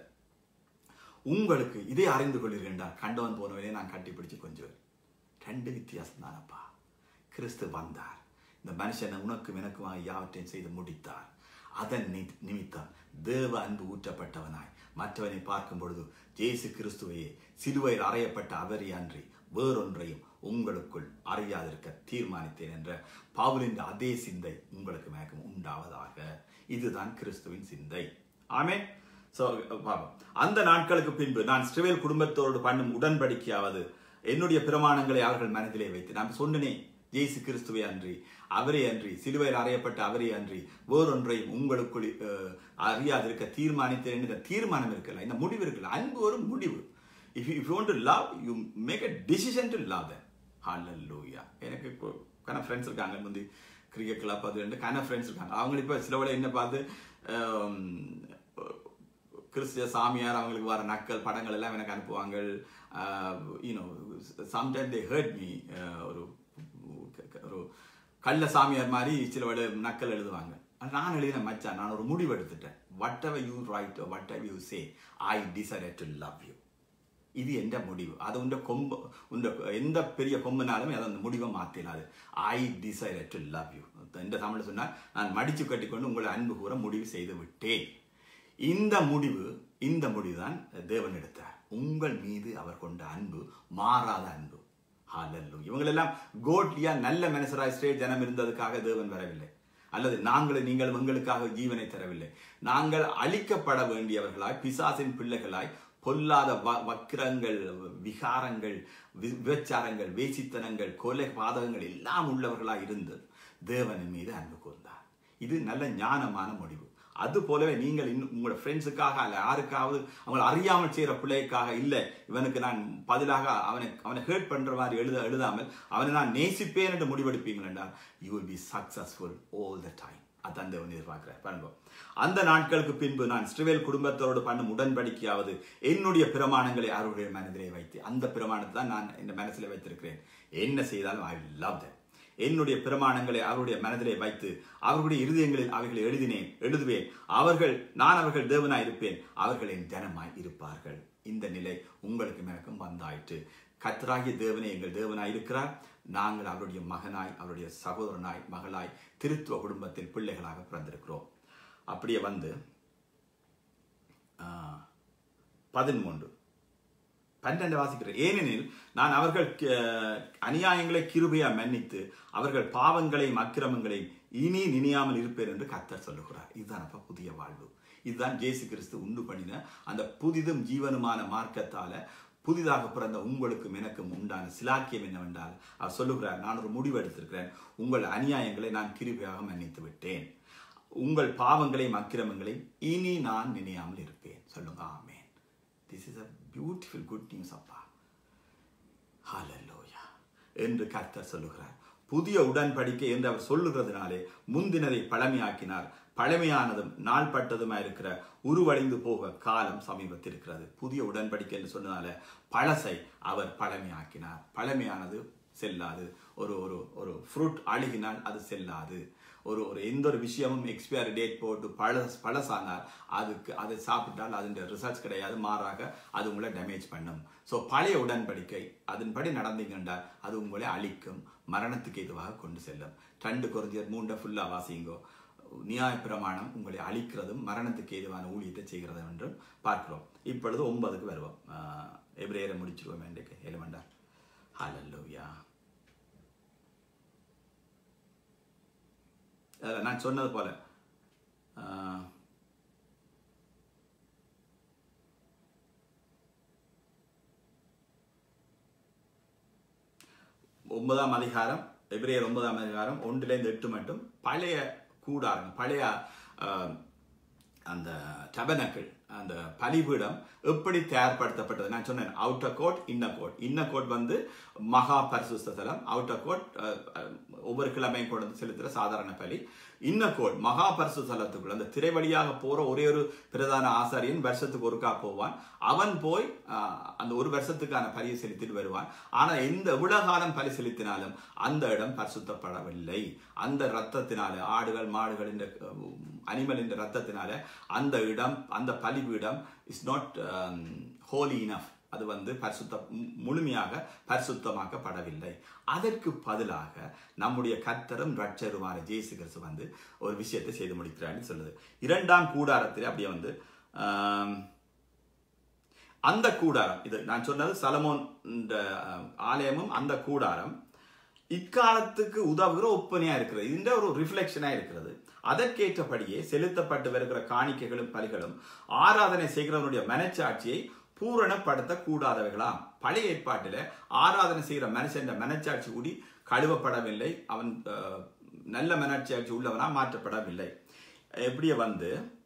உங்களுக்கு இதை அறிந்து கொள்கிறேன் என்றால் கண்டவன் போனவனே நான் கட்டிப்பிடிச்சு கொஞ்சம் ரெண்டு வித்தியாசம் தானப்பா கிறிஸ்து வந்தார் இந்த மனுஷனை உனக்கும் எனக்குமாக யாவற்றையும் செய்து முடித்தார் அதன் நி- நிமித்தம் தேவ அன்பு ஊற்றப்பட்டவனாய் மற்றவனை பார்க்கும் பொழுது இயேசு கிறிஸ்துவையே சிலுவையில் அறையப்பட்ட அவரை அன்றி வேறொன்றையும் உங்களுக்குள் அறியாதிருக்க தீர்மானித்தேன் என்ற பவுலின் அதே சிந்தை உங்களுக்கு மேகம் உண்டாவதாக இதுதான் கிறிஸ்துவின் சிந்தை ஆமென் So, பாப்போம். அந்த நாட்களுக்கு பின்பு நான் ஸ்ட்ரிவேல் குடும்பத்தோடு பண்ணும் உடன்படிக்கையாவது என்னுடைய பிரமாணங்களை அவர்கள் மனதிலே வைத்து நான் சொன்னனே இயேசு கிறிஸ்துவை அன்றி அவரே அன்றி சிலுவையில் அறையப்பட்ட அவரே அன்றி வேறொன்றையும் உங்களுக்குள் அஹ், அறியாதிருக்க தீர்மானித்தேன் என்ற தீர்மானம் இருக்கல இந்த முடிவு இருக்கல அன்பு ஒரு முடிவு if you want to love you make a decision to love them ஹalleluya எனக்கு கன ஃப்ரெண்ட்ஸ் இருக்காங்க முந்தி கிரிக்கெட் கிளப் அது ரெண்டு கன ஃப்ரெண்ட்ஸ் இருக்காங்க அவங்க இப்போ சில வேளை என்ன பார்த்து ஆம், கிறிஸ்திய சாமியார் அவங்களுக்கு வர நக்கல் படங்கள் எல்லாம் எனக்கு அனுப்புவாங்க you know sometime they hurt me ஒரு ஒரு கள்ள சாமியார் மாதிரி சில வேளை நக்கல் எழுதுவாங்க ஆனா நான் எழுதின மச்சான் நான் ஒரு முடிவு எடுத்துட்டேன் whatever you write whatever you say I decide to love you இது எந்த முடிவு அது உண்ட கொம்பு உண்ட எந்த பெரிய கொம்புனாலுமே அதை அந்த முடிவை மாற்றினாது I decide to love you இந்த தமிழ் சொன்னால் நான் மடிச்சு கட்டிக்கொண்டு உங்களை அன்பு கூற முடிவு செய்து விட்டேன் இந்த முடிவு இந்த முடிவு தான் தேவன் எடுத்தார் உங்கள் மீது அவர் கொண்ட அன்பு மாறாத அன்பு ஹalleluya இவங்களெல்லாம் கோட்லியா நல்ல மனுஷராய் ஸ்ட்ரேட் ஜனம் இருந்ததுக்காக தேவன் வரவில்லை அல்லது நாங்களும் நீங்கள் எங்களுக்காக ஜீவனை தரவில்லை நாங்கள் அழிக்கப்பட வேண்டியவர்களாய் பிசாசின் பிள்ளைகளாய் பொல்லாத வ- வக்கிரங்கள் விகாரங்கள் வி- விபச்சாரங்கள் வேசித்தனங்கள் கொலை பாதகங்கள் எல்லாம் உள்ளவர்களாய் இருந்து தேவனின் மீது அன்பு கூர்ந்தார் இது நல்ல ஞானமான முடிவு அது போலவே நீங்கள் இன்னும் உங்களோட ஃப்ரெண்ட்ஸுக்காக அல்ல யாருக்காவது அவங்களை அறியாமல் செய்கிற பிள்ளைக்காக இல்லை இவனுக்கு நான் பதிலாக அவனை அவனை ஹேர்ட் பண்ற மாதிரி எழுத எழுதாமல் அவனை நான் நேசிப்பேன் என்று முடிவெடுப்பீங்கள் என்றால் you will be successful all the time அதான் தேவன் எதிர்பார்க்கிறார் பாருங்க அந்த நாட்களுக்கு பின்பு நான் ஸ்ட்ரிவேல் குடும்பத்தோடு பண்ணும் உடன்படிக்கையாவது என்னுடைய பிரமாணங்களை அவருடைய மனதிலே வைத்து அந்த பிரமாணத்தை தான் நான் இந்த மனசில் வைத்திருக்கிறேன் என்ன செய்தாலும் ஐ லவ் them என்னுடைய பிரமாணங்களை அவருடைய மனதிலே வைத்து அவர்களுடைய இருதயங்களில் அவைகளை எழுதினேன் எழுதுவேன் அவர்கள் நான் அவர்கள் தேவனாய் இருப்பேன் அவர்கள் என் ஜனமாய் இருப்பார்கள் இந்த நிலை உங்களுக்கு எனக்கும் வந்தாயிற்று கத்தராகிய தேவனே எங்கள் தேவனாய் இருக்கிறார் நாங்கள் அவருடைய மகனாய் அவருடைய சகோதரனாய் மகளாய் திருத்துவ குடும்பத்தில் பிள்ளைகளாக பிறந்திருக்கிறோம் அப்படியே வந்து பதிமூன்று பன்னெண்டு வாசிக்கிறேன் ஏனெனில் நான் அவர்கள் க- அநியாயங்களை கிருபையா மன்னித்து அவர்கள் பாவங்களையும் அக்கிரமங்களையும் இனி நினையாமல் இருப்பேன் என்று கர்த்தர் சொல்லுகிறார் இதுதான் அப்ப புதிய வாழ்வு இதுதான் ஜேசு கிறிஸ்து உண்டு பண்ணின அந்த புதிதும் ஜீவனுமான மார்க்கத்தால புதிதாக பிறந்த உங்களுக்கும் எனக்கும் உண்டான சிலாக்கியம் என்னவென்றால் அவர் சொல்லுகிறார் நான் ஒரு முடிவு எடுத்திருக்கிறேன் உங்கள் அநியாயங்களை நான் கிருபையாக மன்னித்து விட்டேன் உங்கள் பாவங்களையும் அக்கிரமங்களையும் இனி நான் நினையாமல் இருப்பேன் சொல்லுங்க ஆமென் this is a beautiful good news அப்பா ஹalleluya என்று கர்த்தர் சொல்லுகிறார் புதிய உடன்படிக்கை என்று அவர் சொல்லுகிறதுனாலே முந்தினதை பழமையாக்கினார் பழமையானதும் நாள்பட்டதுமா இருக்கிற உருவடைந்து போக காலம் சமீபத்தில் இருக்கிறது புதிய உடன்படிக்கை என்று சொன்னதால பழசை அவர் பழமையாக்கினார் பழமையானது செல்லாது ஒரு ஒரு ஒரு ஃப்ரூட் அழுகினால் அது செல்லாது ஒரு ஒரு எந்த ஒரு விஷயமும் எக்ஸ்பயரி டேட் போட்டு பழ பழசானால் அதுக்கு அதை சாப்பிட்டால் அதன் ரிசல்ட்ஸ் கிடையாது மாறாக அது உங்களை டேமேஜ் பண்ணும் ஸோ பழைய உடன்படிக்கை அதன்படி நடந்தீங்கன்றால் அது உங்களை அழிக்கும் மரணத்துக்கு எதுவாக கொண்டு செல்லும் ரெண்டு குறைஞ்சர் மூண்டை ஃபுல்லாக வாசிங்கோ நியாய பிரமாணம் உங்களை அழிக்கிறதும் மரணத்துக்கு ஏதுவான ஊழியத்தை செய்கிறதும் என்றும் பார்க்கிறோம் இப்பொழுது ஒன்பதுக்கு வருவோம் எப்ரேயரை முடிச்சிருவோம் இன்றைக்கு ஏழுமண்டா ஹalleluya அதில் நான் சொன்னது போல ஆஹ், ஒன்பதாம் அதிகாரம் எபிரேயர் ஒன்பதாம் அதிகாரம் ஒன்றிலிருந்து எட்டு மட்டும் பழைய கூடாரம் பழைய ஆஹ், அந்த டபனக்கள் அந்த பலிபீடம் எப்படி தயார்படுத்தப்பட்டது நான் சொன்னேன் outer coat inner coat inner coat வந்து மகா பரிசுத்த தலம் அவுட்டர் கோட் ஒவ்வொரு கிழமையும் கொண்டு வந்து செலுத்துகிற சாதாரண பலி இன்னர் கோட் மகா பரிசுத்த தலத்துக்குள் அந்த திரை வழியாக போற ஒரே ஒரு பிரதான ஆசாரியன் வருஷத்துக்கு ஒருக்கா போவான் அவன் போய் ஆஹ், அந்த ஒரு வருஷத்துக்கான பலியை செலுத்திட்டு வருவான் ஆனா எந்த எவ்வளவு காலம் பலி செலுத்தினாலும் அந்த இடம் பரிசுத்தப்படவில்லை அந்த ரத்தத்தினால ஆடுகள் மாடுகள் இந்த அனிமல் என்ற ரத்தத்தினால அந்த இடம் அந்த பலிபீடம் இஸ் நாட் ஹோலி இனஃப் அது வந்து பரிசுத்த மு- முழுமையாக பரிசுத்தமாக்கப்படவில்லை அதற்கு பதிலாக நம்முடைய கர்த்தரும் ரட்சருமான ஜேசு கிறிஸ்து வந்து ஒரு விஷயத்தை செய்து முடிக்கிறான்னு சொல்லுது இரண்டாம் கூடாரத்தில் அப்படியே வந்து ஆம், அந்த கூடாரம் இது நான் சொன்னது சலமோன் இந்த அஹ், ஆலயமும் அந்த கூடாரம் இக்காலத்துக்கு உதவுகிற ஒப்பனையா இருக்கிறது இந்த ஒரு ரிஃப்ளெக்ஷனா இருக்கிறது அதற்கேற்றபடியே செலுத்தப்பட்டு வருகிற காணிக்கைகளும் பலிகளும் ஆராதனை செய்கிறவனுடைய மனச்சாட்சியை பூரணப்படுத்த கூடாதவைகளாம் பழைய ஏற்பாட்டில ஆராதனை செய்கிற மனுஷன் மனச்சாட்சி கூடி கழுவப்படவில்லை அவன் அஹ், நல்ல மனச்சாட்சி உள்ளவனா மாற்றப்படவில்லை எப்படியே வந்து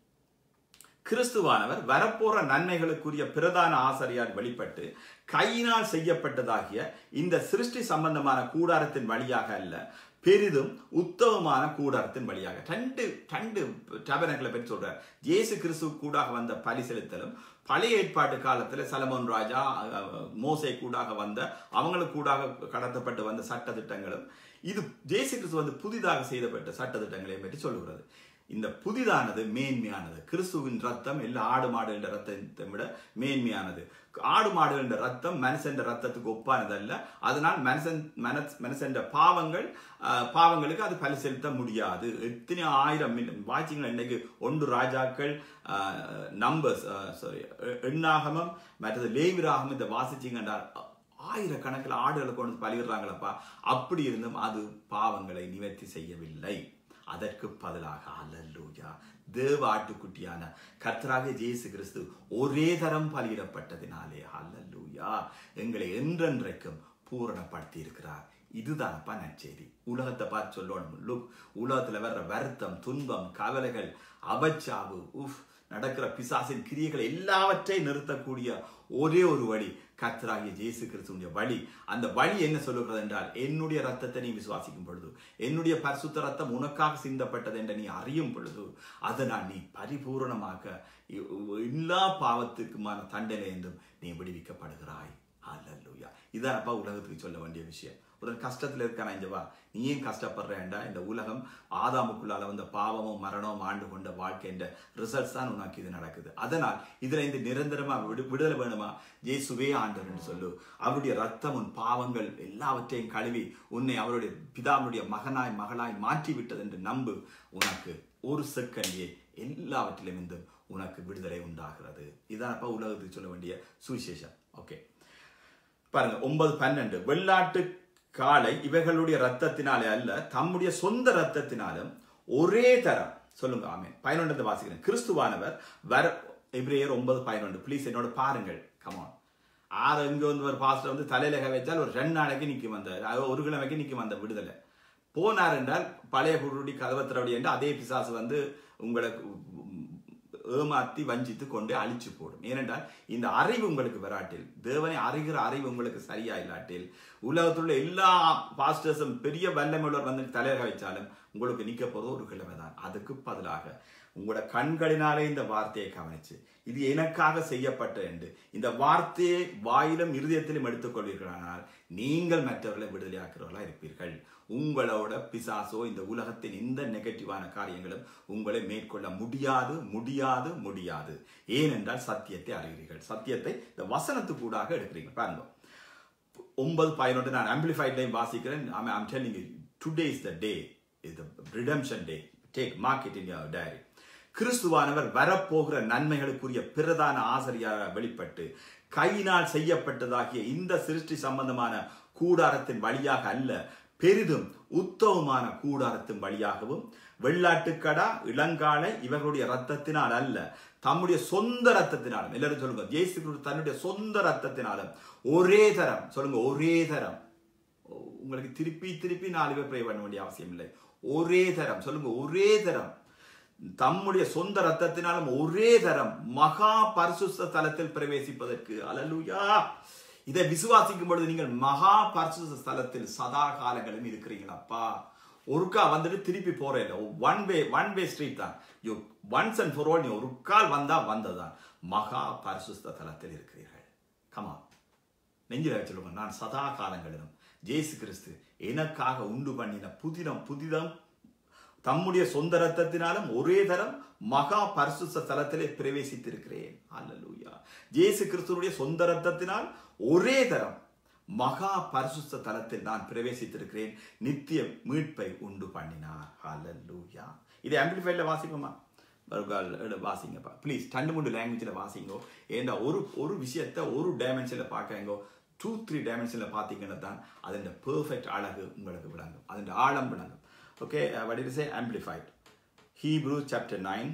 கிறிஸ்துவானவர் வரப்போற நன்மைகளுக்குரிய பிரதான ஆசாரியார் வெளிப்பட்டு கையினால் செய்யப்பட்டதாகிய இந்த சிருஷ்டி சம்பந்தமான கூடாரத்தின் வழியாக அல்ல பெரிதும் உத்தமமான கூடாரத்தின் வழியாக ரெண்டு ரெண்டு டபனங்களை பற்றி சொல்றார் இயேசு கிறிஸ்து கூடாக வந்த பலி செலுத்தலும் பழைய ஏற்பாட்டு காலத்துல சலமோன் ராஜா அஹ், மோசே கூடாக வந்த அவங்களுக்கு கூடாக கடத்தப்பட்டு வந்த சட்ட திட்டங்களும் இது இயேசு கிறிஸ்து வந்து புதிதாக செய்யப்பட்ட சட்ட திட்டங்களை பற்றி சொல்லுகிறது இந்த புதிதானது மேன்மையானது கிறிஸ்துவின் ரத்தம் எல்லா ஆடு மாடு என்ற ரத்தத்தை விட மேன்மையானது ஆடு மாடு என்ற ரத்தம் மனுஷன் ரத்தத்துக்கு ஒப்பானதல்ல அதனால் மனுஷன் மனஸ் மனுஷன் பாவங்கள் ஆஹ், பாவங்களுக்கு அது பலி செலுத்த முடியாது எத்தனை ஆயிரம் வாட்சிங்கள் இன்னைக்கு ஒன்று ராஜாக்கள் நம்பர்ஸ் சாரி எண்ணாகமம் மற்றது லேவிராகமம் இந்த வாசிச்சிங்கன்றால் ஆயிரக்கணக்கில் ஆடுகளை கொண்டு வந்து பலியிடுறாங்களப்பா அப்படி இருந்தும் அது பாவங்களை நிவர்த்தி செய்யவில்லை அதற்கு பதிலாக அல்லூயா தேவ ஆட்டுக்குட்டியான கர்த்தராக இயேசு கிறிஸ்து ஒரே தரம் பலியிடப்பட்டதினாலே அல்லூயா எங்களை என்றென்றைக்கும் பூரணப்படுத்தி இருக்கிறார் இதுதானப்பா நற்செய்தி உலகத்தை பார்த்து சொல்லணும் லுக் உலகத்துல வர்ற வருத்தம் துன்பம் கவலைகள் அபச்சாவு உஃப் நடக்கிற பிசாசின் கிரியைகள் எல்லாவற்றையும் நிறுத்தக்கூடிய ஒரே ஒரு வழி கர்த்தராகிய இயேசு கிறிஸ்துடைய வழி அந்த வழி என்ன சொல்லுகிறது என்றால் என்னுடைய ரத்தத்தை நீ விசுவாசிக்கும் பொழுது என்னுடைய பரிசுத்த ரத்தம் உனக்காக சிந்தப்பட்டது என்று நீ அறியும் பொழுது அதனால் நீ பரிபூரணமாக இ- எல்லா பாவத்துக்குமான தண்டனை என்றும் நீ விடுவிக்கப்படுகிறாய் அல்லூயா இதான் அப்பா உலகத்துக்கு சொல்ல வேண்டிய விஷயம் ஒரு கஷ்டத்துல இருக்கான இங்க வா நீ ஏன் கஷ்டப்படுறேன்டா இந்த உலகம் ஆதாமுக்குள்ளால வந்த பாவமும் மரணமும் ஆண்டு கொண்ட வாழ்க்கை என்ற ரிசல்ட்ஸ் தான் உனக்கு இது நடக்குது அதனால் இதுல இந்த நிரந்தரமா விடு விடுதலை வேணுமா இயேசுவே ஆண்டவர் என்று சொல்லு அவருடைய ரத்தம் உன் பாவங்கள் எல்லாவற்றையும் கழுவி உன்னை அவருடைய பிதாவுடைய மகனாய் மகளாய் மாற்றி விட்டது என்று நம்பு உனக்கு ஒரு செகண்டியே எல்லாவற்றிலும் இருந்து உனக்கு விடுதலை உண்டாகிறது இதான் அப்ப உலகத்துக்கு சொல்ல வேண்டிய சுவிசேஷம் ஓகே பாருங்க ஒன்பது பன்னெண்டு வெள்ளாட்டு காளை இவைகளுடைய ரத்தத்தினாலே அல்ல தம்முடைய சொந்த ரத்தத்தினாலும் ஒரே தரம் சொல்லுங்க ஆமென் பதினொன்று வாசிக்கிறேன் கிறிஸ்துவானவர் வர எபிரேயர் ஒன்பது பதினொன்று ப்ளீஸ் என்னோட பாருங்கள் கமான் ஆறு இங்க வந்து ஒரு பாஸ்டர் வந்து தலையில கை வச்சால் ஒரு ரெண்டு நாளைக்கு நிற்கும் அந்த அதாவது ஒரு கிழமைக்கு நிற்கும் அந்த விடுதலை போனார் என்றால் பழைய குருடி கதவத்திரவடி என்று அதே பிசாசு வந்து உங்களை ஏமாத்தி வஞ்சித்து கொண்டு அழிச்சு போடும் ஏனென்றால் இந்த அறிவு உங்களுக்கு வராட்டில் தேவனை அறிகிற அறிவு உங்களுக்கு சரியா இல்லாட்டில் உலகத்தில் உள்ள எல்லா பாஸ்டர்ஸும் பெரிய வல்லமையுள்ளவர் வந்து தலையாக வைச்சாலும் உங்களுக்கு நிக்க போறது ஒரு கிழமை தான் அதுக்கு பதிலாக உங்களோட கண்களினாலே இந்த வார்த்தையை கவனிச்சு இது எனக்காக செய்யப்பட்ட என்று இந்த வார்த்தையை வாயிலும் இருதயத்திலும் எடுத்துக்கொள்வீர்களானால் நீங்கள் மற்றவர்களை விடுதலையாக்குறவர்களா இருப்பீர்கள் உங்களோட பிசாசோ இந்த உலகத்தின் இந்த நெகட்டிவான காரியங்களும் உங்களை மேற்கொள்ள முடியாது முடியாது முடியாது ஏனென்றால் சத்தியத்தை அறிகிறீர்கள் சத்தியத்தை இந்த வசனத்துக்கூடாக எடுக்கிறீங்க பாருங்க ஒன்பது பதினொன்று நான் ஆம்பிளிஃபைட்லையும் வாசிக்கிறேன் I'm telling today is the day is the redemption day take mark it in your diary கிறிஸ்துவானவர் வரப்போகிற நன்மைகளுக்குரிய பிரதான ஆசிரியராக வெளிப்பட்டு கையினால் செய்யப்பட்டதாகிய இந்த சிருஷ்டி சம்பந்தமான கூடாரத்தின் வழியாக அல்ல பெரிதும் உத்தவமான கூடாரத்தின் வழியாகவும் வெள்ளாட்டுக்கடா இளங்காலை இவர்களுடைய ரத்தத்தினால் அல்ல தம்முடைய சொந்த ரத்தத்தினாலும் எல்லாரும் சொல்லுங்க ஜேசு கிறிஸ்து தன்னுடைய சொந்த ரத்தத்தினாலும் ஒரே தரம் சொல்லுங்க ஒரே தரம் உங்களுக்கு திருப்பி திருப்பி நாலு பேர் ப்ரே பண்ண வேண்டிய அவசியம் இல்லை ஒரே தரம் சொல்லுங்க ஒரே தரம் தம்முடைய சொந்த ரத்தத்தினாலும் ஒரே தரம் மகா பரிசுத்த தலத்தில் பிரவேசிப்பதற்கு அலலுயா இதை விசுவாசிக்கும் பொழுது நீங்கள் மகா பரிசுத்த ஸ்தலத்தில் சதா காலங்களும் இருக்கிறீங்களப்பா ஒருக்கா வந்துட்டு திருப்பி போற இல்லை one way one way street தான் you once and for all நீ ஒரு கால் வந்தா வந்ததுதான் மகா பரிசுத்த தலத்தில் இருக்கிறீர்கள் கமா நெஞ்சில சொல்லுங்க நான் சதா காலங்களிலும் ஜேசு கிறிஸ்து எனக்காக உண்டு பண்ணின புதினம் புதிதம் தம்முடைய சொந்த ரத்தத்தினாலும் ஒரே தரம் மகா பரிசுத்த தலத்திலே பிரவேசித்திருக்கிறேன் அல்லலூயா ஜேசு கிறிஸ்துடைய சொந்த ரத்தத்தினால் ஒரே தரம் மகா பரிசுத்த தலத்தில் நான் பிரவேசித்திருக்கிறேன் நித்திய மீட்பை உண்டு பண்ணினார் அல்லலூயா இதை ஆம்பிளிஃபைட்ல வாசிப்போமா வாசிங்கப்பா ப்ளீஸ் டண்டு மூண்டு லாங்குவேஜில் வாசிங்கோ ஏன்னா ஒரு ஒரு விஷயத்த ஒரு டைமென்ஷனில் பார்க்கங்கோ டூ த்ரீ டைமென்ஷனில் பார்த்தீங்கன்னா தான் அதன் பெர்ஃபெக்ட் அழகு உங்களுக்கு விளங்கும் அதன் ஆழம் விளங்கும் Okay, uh, what did it say? Amplified. Hebrews chapter 9.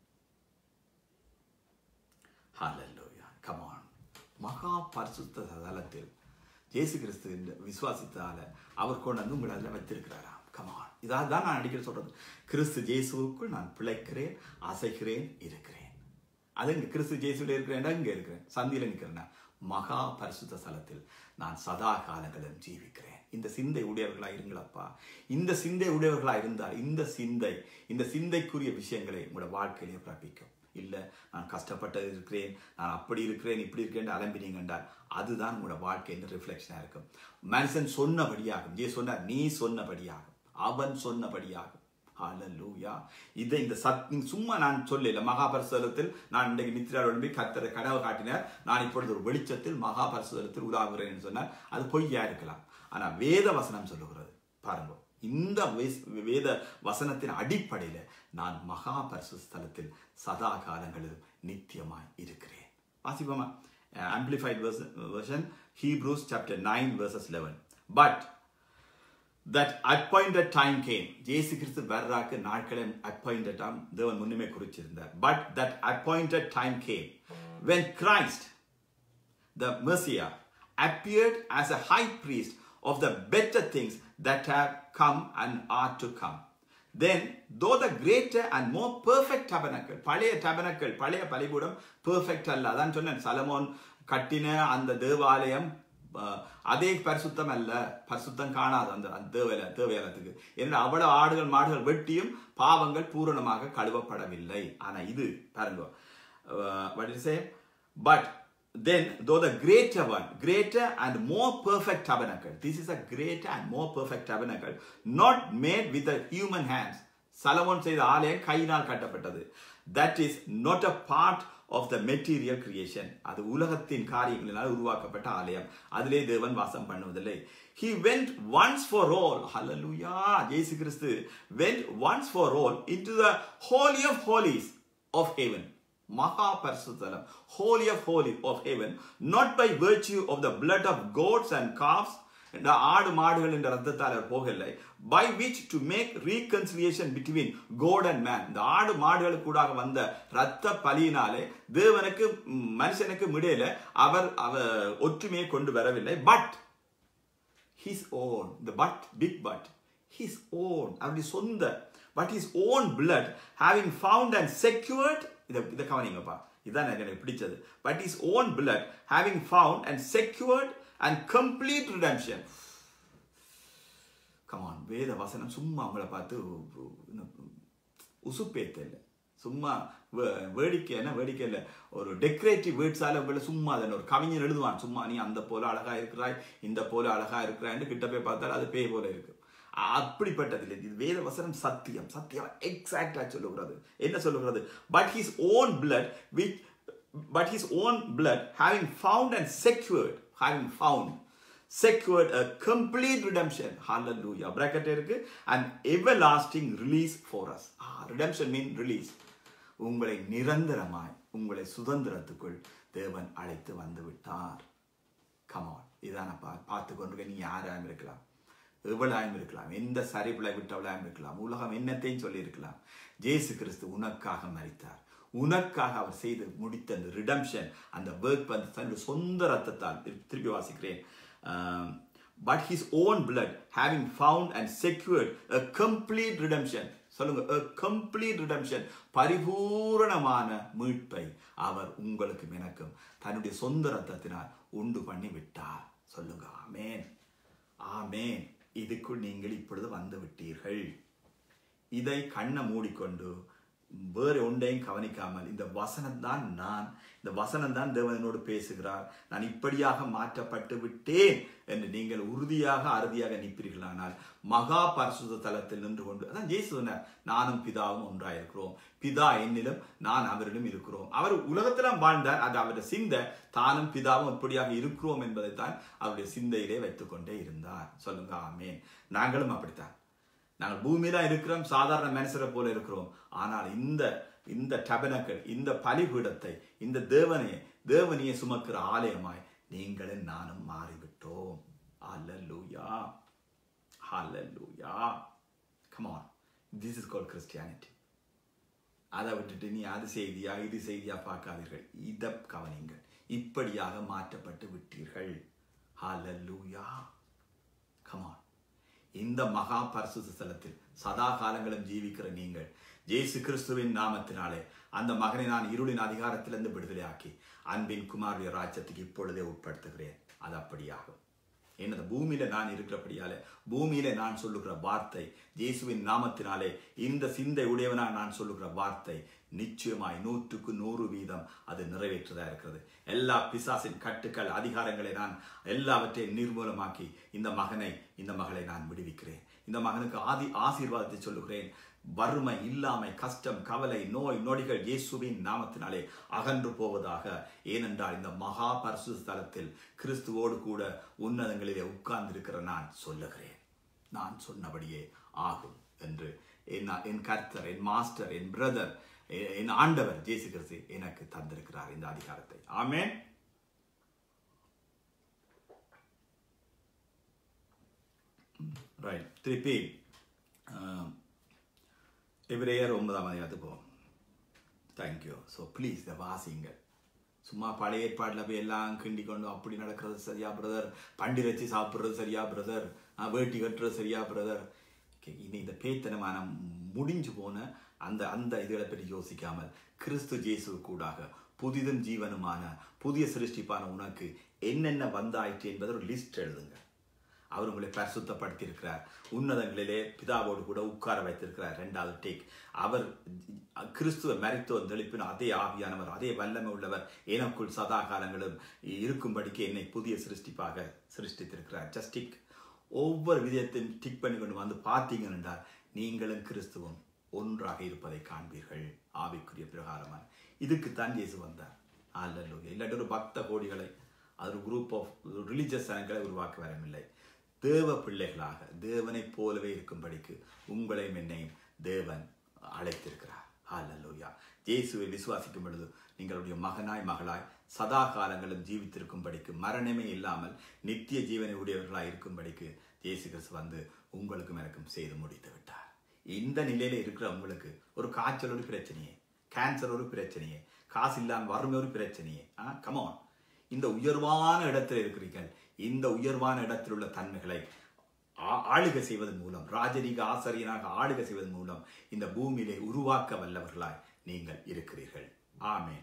Hallelujah. Come on. மகா பரிசுத்த தலத்தில் ஜேசு கிறிஸ்து விசுவாசித்தால அவர் கொண்டு வந்து உங்களை அதில் வைத்திருக்கிறாராம் கமான் இதாக தான் நான் அடிக்கடி சொல்றது கிறிஸ்து ஜேசுவுக்குள் நான் பிழைக்கிறேன் அசைக்கிறேன் இருக்கிறேன் அது இங்க கிறிஸ்து ஜேசுல இருக்கிறேன் இங்க இருக்கிறேன் சந்தியில நிற்கிறேன் மகா பரிசுத்த ஸ்தலத்தில் நான் சதா காலங்களும் ஜீவிக்கிறேன் இந்த சிந்தை உடையவர்களா இருங்களப்பா இந்த சிந்தை உடையவர்களா இருந்தால் இந்த சிந்தை இந்த சிந்தைக்குரிய விஷயங்களை உங்களோட வாழ்க்கையிலே பிறப்பிக்கும் இல்லை நான் கஷ்டப்பட்டது இருக்கிறேன் நான் அப்படி இருக்கிறேன் இப்படி இருக்கிறேன் அலம்பினீங்க என்றால் அதுதான் உங்களோட வாழ்க்கையின் ரிஃப்ளெக்ஷனாக இருக்கும் மனுஷன் சொன்னபடியாகும் ஏ சொன்னார் நீ சொன்னபடியாகும் அவன் சொன்னபடியாகும் ஹalleluya இதை இந்த சத் சும்மா நான் சொல்லல மகாபரிசுதலத்தில் நான் இன்றைக்கு நித்திரால் எழும்பி கத்தரை கனவு காட்டினார் நான் இப்பொழுது ஒரு வெளிச்சத்தில் மகாபரிசுதலத்தில் உலாவுகிறேன் சொன்னார் அது பொய்யா இருக்கலாம் ஆனா வேத வசனம் சொல்லுகிறது பாருங்க இந்த வேத வசனத்தின் அடிப்படையில நான் மகா பரிசுஸ்தலத்தில் சதா காலங்களிலும் நித்தியமாய் இருக்கிறேன் வாசிப்போமா amplified version Hebrews chapter nine verses eleven but that appointed time came ஜேசு கிறிஸ்து வர்றாக்கு நாட்களை appointed time தேவன் முன்னுமே குறிச்சிருந்தார் but that appointed time came when Christ the Messiah appeared as a high priest of the better things that have come and are to come then though the greater and more perfect tabernacle பழைய tabernacle பழைய பலிபீடம் perfect அல்ல அதான் சொன்னேன் சலமோன் கட்டின அந்த தேவாலயம் அதே பரிசுத்தம் அல்ல பரிசுத்தம் காணாது அந்த தேவையில தேவையாலத்துக்கு ஏன்னா அவ்வளவு ஆடுகள் மாடுகள் வெட்டியும் பாவங்கள் பூரணமாக கழுவப்படவில்லை ஆனா இது பாருங்க but then though the greater one greater and more perfect tabernacle this is a greater and more perfect tabernacle not made with the human hands சலமோன் செய்த ஆலயம் கையினால் கட்டப்பட்டது that is not a part of the material creation அது உலகத்தின் காரியங்களினால் உருவாக்கப்பட்ட ஆலயம் அதிலே தேவன் வாசம் பண்ணுவதில்லை he went once for all hallelujah இயேசு கிறிஸ்து went once for all into the holy of holies of heaven மகா பரிசுத்தலம் holy of holy of heaven not by virtue of the blood of goats and calves இந்த ஆடு மாடுகள் என்ற ரத்தத்தால் அவர் போகவில்லை by which to make reconciliation between God and man இந்த ஆடு மாடுகளுக்கு கூடாக வந்த ரத்த பலியினாலே தேவனுக்கு மனுஷனுக்கு இடையில அவர் அவர் ஒற்றுமையை கொண்டு வரவில்லை but his own the but big but his own அவருடைய சொந்த but his own blood having found and secured இதை இதை கவனிங்கப்பா இதான் எனக்கு பிடிச்சது but is own blood having found and secured and complete redemption come on வேத வசனம் சும்மா அவங்கள பார்த்து உசுப்பேத்த இல்லை சும்மா வே- வேடிக்கை என்ன வேடிக்கை இல்லை ஒரு டெக்கரேட்டிவ் வேர்ட்ஸால உங்களை சும்மா அதன் ஒரு கவிஞர் எழுதுவான் சும்மா நீ அந்த போல அழகா இருக்கிறாய் இந்த போல அழகா இருக்கிறாய்ன்னு கிட்ட போய் பார்த்தால் அது பேய் போல இருக்கு அப்படிப்பட்டதில் இது வேத வசனம் சத்தியம் சத்தியம் எக்ஸாக்டா சொல்லுகிறது என்ன சொல்லுகிறது but his own blood which but his own blood having found and secured having found secured a complete redemption hallelujah bracket இருக்கு and everlasting release for us ah, redemption mean release உங்களை நிரந்தரமாய் உங்களை சுதந்திரத்துக்குள் தேவன் அழைத்து வந்து விட்டார் கமான் இதான் பா பார்த்து கொண்டு நீ யாராயும் இருக்கலாம் எவ்வளாயும் இருக்கலாம் எந்த சரிபிளை விட்டவளாயும் இருக்கலாம் உலகம் என்னத்தையும் சொல்லி இருக்கலாம் ஜேசு கிறிஸ்து உனக்காக மரித்தார் உனக்காக அவர் செய்து முடித்த அந்த ரிடம்ஷன் அந்த ஒர்க் வந்து தன்னுடைய சொந்த ரத்தத்தால் திரு- திருப்பி வாசிக்கிறேன் but his own blood having found and secured a complete redemption சொல்லுங்க a complete redemption பரிபூரணமான மீட்பை அவர் உங்களுக்கும் எனக்கும் தன்னுடைய சொந்த ரத்தத்தினால் உண்டு பண்ணி விட்டார் சொல்லுங்க ஆமேன் ஆமேன் இதுக்குள் நீங்கள் இப்பொழுது வந்து விட்டீர்கள் இதை கண்ணை மூடிக்கொண்டு வேறு ஒன்றையும் கவனிக்காமல் இந்த வசனம் தான் நான் இந்த வசனம் தான் தேவனோடு பேசுகிறார் நான் இப்படியாக மாற்றப்பட்டு விட்டேன் என்று நீங்கள் உறுதியாக அறுதியாக நிற்பீர்களானால் மகா பரிசுத்த தலத்தில் நின்று கொண்டு அதான் ஜெயிசு சொன்னார் நானும் பிதாவும் ஒன்றாயிருக்கிறோம் பிதா என்னிலும் நான் அவரிலும் இருக்கிறோம் அவர் உலகத்திலும் வாழ்ந்தார் அது அவருடைய சிந்தை தானும் பிதாவும் இப்படியாக இருக்கிறோம் என்பதைத்தான் அவருடைய சிந்தையிலே வைத்துக்கொண்டே இருந்தார் சொல்லுங்க ஆமேன் நாங்களும் அப்படித்தான் நாங்கள் பூமியில இருக்கிறோம் சாதாரண மனுஷரை போல இருக்கிறோம் ஆனால் இந்த இந்த டபனக்கள் இந்த பலிபீடத்தை இந்த தேவனையை தேவனையை சுமக்கிற ஆலயமாய் நீங்களும் நானும் மாறிவிட்டோம் அல்லூயா அல்லூயா come on this is call Christianity அதை விட்டுட்டு நீ அது செய்தியா இது செய்தியா பார்க்காதீர்கள் இதை கவனிங்கள் இப்படியாக மாற்றப்பட்டு விட்டீர்கள் ஹalleluya கமான் இந்த மகா பரிசுத்த ஸ்தலத்தில் சதா காலங்களும் ஜீவிக்கிற நீங்கள் இயேசு கிறிஸ்துவின் நாமத்தினாலே அந்த மகனை நான் இருளின் அதிகாரத்திலிருந்து விடுதலையாக்கி அன்பின் குமாரிய ராஜ்யத்துக்கு இப்பொழுதே உட்படுத்துகிறேன் அது அப்படியாகும் என்னது பூமியில நான் இருக்கிறபடியால பூமியில நான் சொல்லுகிற வார்த்தை இயேசுவின் நாமத்தினாலே இந்த சிந்தை உடையவனா நான் சொல்லுகிற வார்த்தை நிச்சயமாய் நூற்றுக்கு நூறு வீதம் அது நிறைவேற்றதா இருக்கிறது எல்லா பிசாசின் கட்டுக்கள் அதிகாரங்களை நான் எல்லாவற்றையும் நிர்மூலமாக்கி இந்த மகனை இந்த மகளை நான் விடுவிக்கிறேன் இந்த மகனுக்கு ஆதி ஆசீர்வாதத்தை சொல்லுகிறேன் வறுமை இல்லாமை கஷ்டம் கவலை நோய் நொடிகள் இயேசுவின் நாமத்தினாலே அகன்று போவதாக ஏனென்றால் இந்த மகா பரிசு ஸ்தலத்தில் கிறிஸ்துவோடு கூட உன்னதங்களிலே உட்கார்ந்திருக்கிற நான் சொல்லுகிறேன் நான் சொன்னபடியே ஆகும் என்று என் என் கர்த்தர் என் மாஸ்டர் என் பிரதர் என் ஆண்டவர் ஜேசு கிறிஸ்து எனக்கு தந்திருக்கிறார் இந்த அதிகாரத்தை ஆமென் ரைட் திருப்பி எபிரேயர் ஒன்பதாம் அதிகாரத்துக்கு போவோம் தேங்க்யூ ஸோ ப்ளீஸ் இதை வாசிங்க சும்மா பழைய ஏற்பாட்டில் போய் எல்லாம் கிண்டி கொண்டு அப்படி நடக்கிறது சரியா பிரதர் பண்டி வச்சு சாப்பிட்றது சரியா பிரதர் வேட்டி கட்டுறது சரியா பிரதர் இனி இந்த பேத்தனமான முடிஞ்சு போன அந்த அந்த இதுகளை பற்றி யோசிக்காமல் கிறிஸ்து ஜேசு கூடாக புதிதும் ஜீவனுமான புதிய சிருஷ்டிப்பான உனக்கு என்னென்ன வந்தாயிற்று என்பதை ஒரு லிஸ்ட் எழுதுங்க அவர் உங்களை பரிசுத்தப்படுத்தி இருக்கிறார் உன்னதங்களிலே பிதாவோடு கூட உட்கார வைத்திருக்கிறார் ரெண்டாவது டேக் அவர் கிறிஸ்துவ மரித்துவம் தெளிப்பின அதே ஆவியானவர் அதே வல்லமை உள்ளவர் எனக்குள் சதா காலங்களும் இருக்கும்படிக்கு என்னை புதிய சிருஷ்டிப்பாக சிருஷ்டித்திருக்கிறார் ஜஸ்ட் டிக் ஒவ்வொரு விதத்தையும் டிக் பண்ணி கொண்டு வந்து பார்த்தீங்க என்றால் நீங்களும் கிறிஸ்துவும் ஒன்றாக இருப்பதை காண்பீர்கள் ஆவிக்குரிய பிரகாரமான இதுக்குத்தான் இயேசு வந்தார் அல்லல்லோ இல்லாட்டி ஒரு பக்த கோடிகளை அது ஒரு குரூப் ஆஃப் ரிலிஜியஸ் ஜனங்களை உருவாக்க வரவில்லை தேவ பிள்ளைகளாக தேவனைப் போலவே இருக்கும்படிக்கு உங்களையும் என்னையும் தேவன் அழைத்திருக்கிறார் ஹalleluya இயேசுவை விசுவாசிக்கும் பொழுது நீங்களுடைய மகனாய் மகளாய் சதா காலங்களும் ஜீவித்திருக்கும்படிக்கு மரணமே இல்லாமல் நித்திய ஜீவனை உடையவர்களாய் இருக்கும்படிக்கு இயேசு கிறிஸ்து வந்து உங்களுக்கும் எனக்கும் செய்து முடித்து விட்டார் இந்த நிலையில இருக்கிற உங்களுக்கு ஒரு காய்ச்சல் ஒரு பிரச்சனையே கேன்சர் ஒரு பிரச்சனையே காசு இல்லாமல் வறுமை ஒரு பிரச்சனையே ஆ கமான் இந்த உயர்வான இடத்தில் இருக்கிறீர்கள் இந்த உயர்வான இடத்தில் உள்ள தன்மைகளை ஆளுகை செய்வதன் மூலம் ராஜரீக ஆசிரியனாக ஆளுகை செய்வதன் மூலம் இந்த பூமியிலே உருவாக்க வல்லவர்களாய் நீங்கள் இருக்கிறீர்கள் ஆமே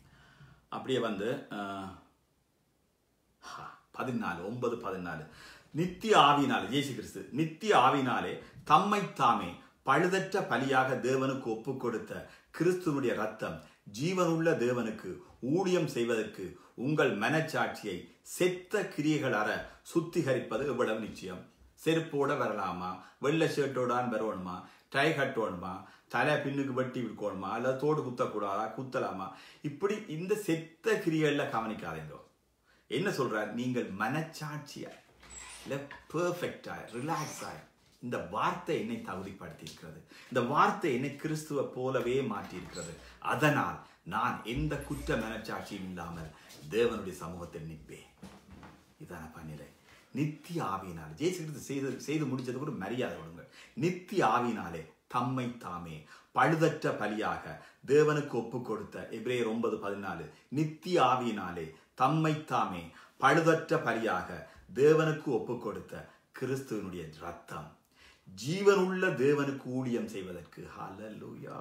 அப்படியே வந்து பதினாலு ஒன்பது பதினாலு நித்திய ஆவினாலே இயேசு கிறிஸ்து நித்திய ஆவினாலே தம்மை தாமே பழுதற்ற பலியாக தேவனுக்கு ஒப்பு கொடுத்த கிறிஸ்துவனுடைய ரத்தம் ஜீவனுள்ள தேவனுக்கு ஊழியம் செய்வதற்கு உங்கள் மனச்சாட்சியை செத்த கிரியைகள் அற சுத்திகரிப்பது எவ்வளவு நிச்சயம் செருப்போட வரலாமா வெள்ளை ஷர்ட்டோடான் வரணுமா டை கட்டணுமா தலை பின்னுக்கு வெட்டி விற்கணுமா அல்லது தோடு குத்தக்கூடாதா குத்தலாமா இப்படி இந்த செத்த கிரியைகள்ல கவனிக்காதீங்க என்ன சொல்றார் நீங்கள் மனச்சாட்சியா இல்ல பெர்ஃபெக்டா ரிலாக்ஸ் ஆய் இந்த வார்த்தை என்னை தகுதிப்படுத்தி இருக்கிறது இந்த வார்த்தை என்னை கிறிஸ்துவ போலவே மாற்றி இருக்கிறது அதனால் நான் எந்த குற்ற மனச்சாட்சியும் இல்லாமல் தேவனுடைய சமூகத்தில் நிற்பேன் இதான பணிலை நித்திய ஆவியினாலே ஜேசு கிறிஸ்து செய்து செய்து முடிச்சது கூட மரியாதை கொடுங்க நித்திய ஆவியினாலே தம்மை தாமே பழுதற்ற பலியாக தேவனுக்கு ஒப்பு கொடுத்த எபிரேயர் ஒன்பது பதினாலு நித்திய ஆவியினாலே தம்மை தாமே பழுதற்ற பலியாக தேவனுக்கு ஒப்பு கொடுத்த கிறிஸ்துவனுடைய ரத்தம் ஜீவனுள்ள தேவனுக்கு ஊழியம் செய்வதற்கு ஹalleluya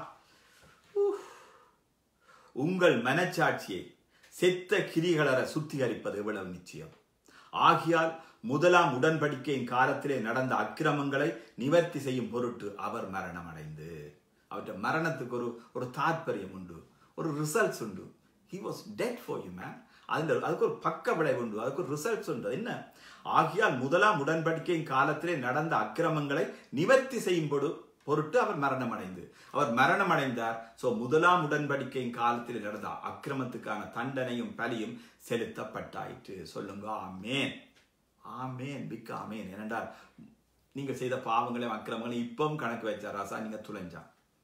உங்கள் மனச்சாட்சியை செத்த கிரிகளற சுத்திகரிப்பது எவ்வளவு நிச்சயம் ஆகியால் முதலாம் உடன்படிக்கையின் காலத்திலே நடந்த அக்கிரமங்களை நிவர்த்தி செய்யும் பொருட்டு அவர் மரணம் அடைந்து அவற்றை மரணத்துக்கு ஒரு ஒரு தாற்பயம் உண்டு ஒரு ரிசல்ட்ஸ் உண்டு he was dead for you man அதுல அதுக்கு ஒரு பக்க விளைவு உண்டு அதுக்கு ஒரு ரிசல்ட்ஸ் உண்டு என்ன ஆகியால் முதலாம் உடன்படிக்கையின் காலத்திலே நடந்த அக்கிரமங்களை நிவர்த்தி செய்யும் பொடு பொருட்டு அவர் மரணம் அடைந்து அவர் மரணம் அடைந்தார் சோ முதலாம் உடன்படிக்கையின் காலத்தில் நடந்த அக்கிரமத்துக்கான தண்டனையும் பலியும் செலுத்தப்பட்டாயிற்று சொல்லுங்க ஆமேன் ஆமேன் பிக் ஆமேன் ஏனென்றால் நீங்கள் செய்த பாவங்களையும் அக்கிரமங்களையும் இப்பவும் கணக்கு வச்சார் ராசா நீங்க துளைஞ்சா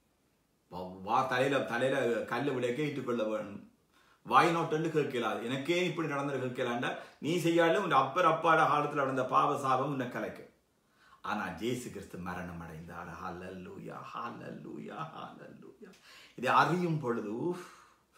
வா தலையில தலையில கல்லு விளைய இட்டுக்கொள்ள வேணும் வாய் நோட்டன்னு கேட்கலாது எனக்கே இப்படி நடந்தது கேட்கலாண்டா நீ செய்யாலும் உன் அப்பர் அப்பாட காலத்தில் நடந்த பாவ சாபம் உன்னை கலைக்கு ஆனா ஜேசு கிறிஸ்து மரணம் அடைந்தார் ஹalleluya ஹalleluya ஹalleluya இதை அறியும் பொழுது உஃப்,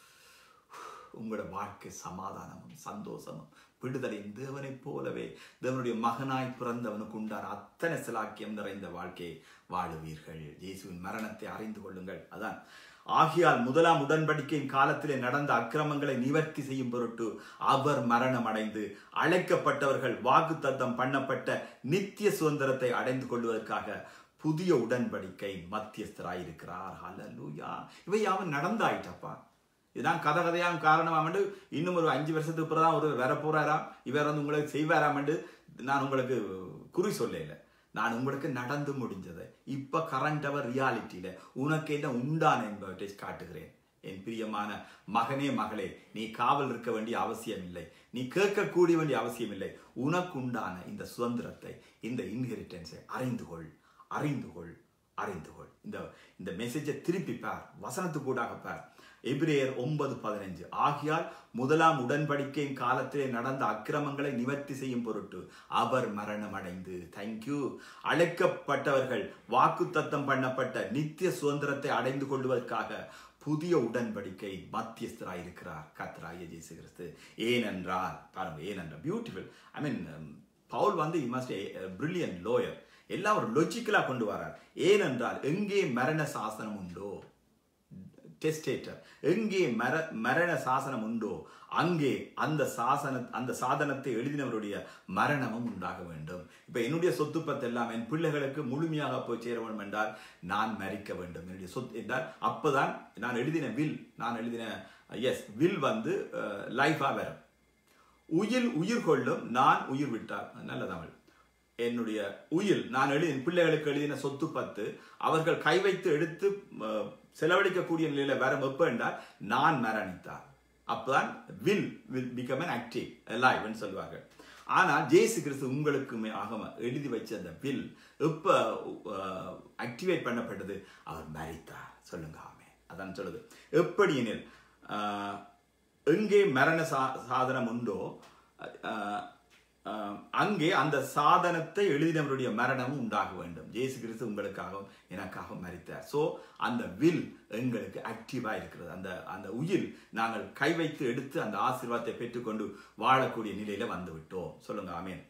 உங்களோட வாழ்க்கை சமாதானமும் சந்தோஷமும் விடுதலையும் தேவனைப் போலவே தேவனுடைய மகனாய் பிறந்தவனுக்கு உண்டான அத்தனை சிலாக்கியம் நிறைந்த வாழ்க்கையை வாழுவீர்கள் இயேசுவின் மரணத்தை அறிந்து கொள்ளுங்கள் அதான் ஆகியால் முதலாம் உடன்படிக்கையின் காலத்திலே நடந்த அக்கிரமங்களை நிவர்த்தி செய்யும் பொருட்டு அவர் மரணம் அடைந்து அழைக்கப்பட்டவர்கள் வாக்குத்தத்தம் பண்ணப்பட்ட நித்திய சுதந்திரத்தை அடைந்து கொள்வதற்காக புதிய உடன்படிக்கை மத்தியஸ்தராயிருக்கிறார் ஹalleluya இவை யாவும் நடந்தாயிட்டப்பா இதுதான் கதை கதையாம் காரணமாமண்டு இன்னும் ஒரு அஞ்சு வருஷத்துக்கு பிறகு தான் ஒரு வர போறாராம் இவர் வந்து உங்களுக்கு செய்வாராமண்டு நான் உங்களுக்கு குறி சொல்லல நான் உங்களுக்கு நடந்து முடிஞ்சதை இப்ப கரண்ட் அவர் ரியாலிட்டியில உனக்கு என்ன உண்டான என்பவற்றை காட்டுகிறேன் என் பிரியமான மகனே மகளே நீ காவல் இருக்க வேண்டிய அவசியம் இல்லை நீ கேட்கக்கூடிய வேண்டிய அவசியம் இல்லை உனக்கு உண்டான இந்த சுதந்திரத்தை இந்த இன்ஹெரிட்டன்ஸை அறிந்து கொள் அறிந்து கொள் அறிந்து கொள் இந்த இந்த மெசேஜை திருப்பி பார் வசனத்துக்கு கூடாக பார் எபிரேயர் ஒன்பது பதினஞ்சு ஆகியால் முதலாம் உடன்படிக்கையின் காலத்திலே நடந்த அக்கிரமங்களை நிவர்த்தி செய்யும் பொருட்டு அவர் மரணம் அடைந்து தேங்க்யூ அழைக்கப்பட்டவர்கள் வாக்குத்தத்தம் பண்ணப்பட்ட நித்திய சுதந்திரத்தை அடைந்து கொள்வதற்காக புதிய உடன்படிக்கை மத்தியஸ்தராயிருக்கிறார் கர்த்தராகிய இயேசு கிறிஸ்து ஏனென்றால் பாருங்க ஏனென்றால் பியூட்டிஃபுல் ஐ மீன் பவுல் வந்து இ மஸ்ட் பிரில்லியன் லோயர் எல்லாம் ஒரு லொஜிக்கலா கொண்டு வரார் ஏனென்றால் எங்கே மரண சாசனம் உண்டோ டெஸ்டேட்டர் எங்கே மர மரண சாசனம் உண்டோ அங்கே அந்த சாசன அந்த சாதனத்தை எழுதினவருடைய மரணமும் உண்டாக வேண்டும் இப்ப என்னுடைய சொத்து பத்து எல்லாம் என் பிள்ளைகளுக்கு முழுமையாக போய் சேர வேண்டும் என்றால் நான் மறிக்க வேண்டும் என்னுடைய சொத்து என்றால் அப்பதான் நான் எழுதின வில் நான் எழுதின எஸ் வில் வந்து லைஃபா வரும் உயிர் உயிர் கொள்ளும் நான் உயிர் விட்டார் நல்ல தமிழ் என்னுடைய உயில் நான் எழுதி என் பிள்ளைகளுக்கு எழுதின சொத்து பத்து அவர்கள் கை வைத்து எடுத்து அஹ், செலவழிக்கக்கூடிய நிலையில வர வெப்ப என்றால் நான் மரணித்தார் அப்பதான் will will become an active லைவ்னு சொல்லுவாங்க ஆனால் ஜேசு கிறிஸ்து உங்களுக்குமே ஆகம எழுதி வச்ச அந்த வில் எப்ப ஆக்டிவேட் பண்ணப்பட்டது அவர் மரித்தார் சொல்லுங்க ஆமே அதான் சொல்லுது எப்படி எனில் ஆஹ், எங்கே மரண சா சாதனம் உண்டோ ஆஹ், ஆஹ், அங்கே அந்த சாதனத்தை எழுதினவருடைய மரணமும் உண்டாக வேண்டும் இயேசு கிறிஸ்து உங்களுக்காகவும் எனக்காகவும் மரித்தார் சோ அந்த வில் எங்களுக்கு ஆக்டிவா இருக்கிறது அந்த அந்த உயிர் நாங்கள் கை வைத்து எடுத்து அந்த ஆசீர்வாதத்தை பெற்றுக்கொண்டு வாழக்கூடிய நிலையில வந்து விட்டோம் சொல்லுங்க ஆமேன்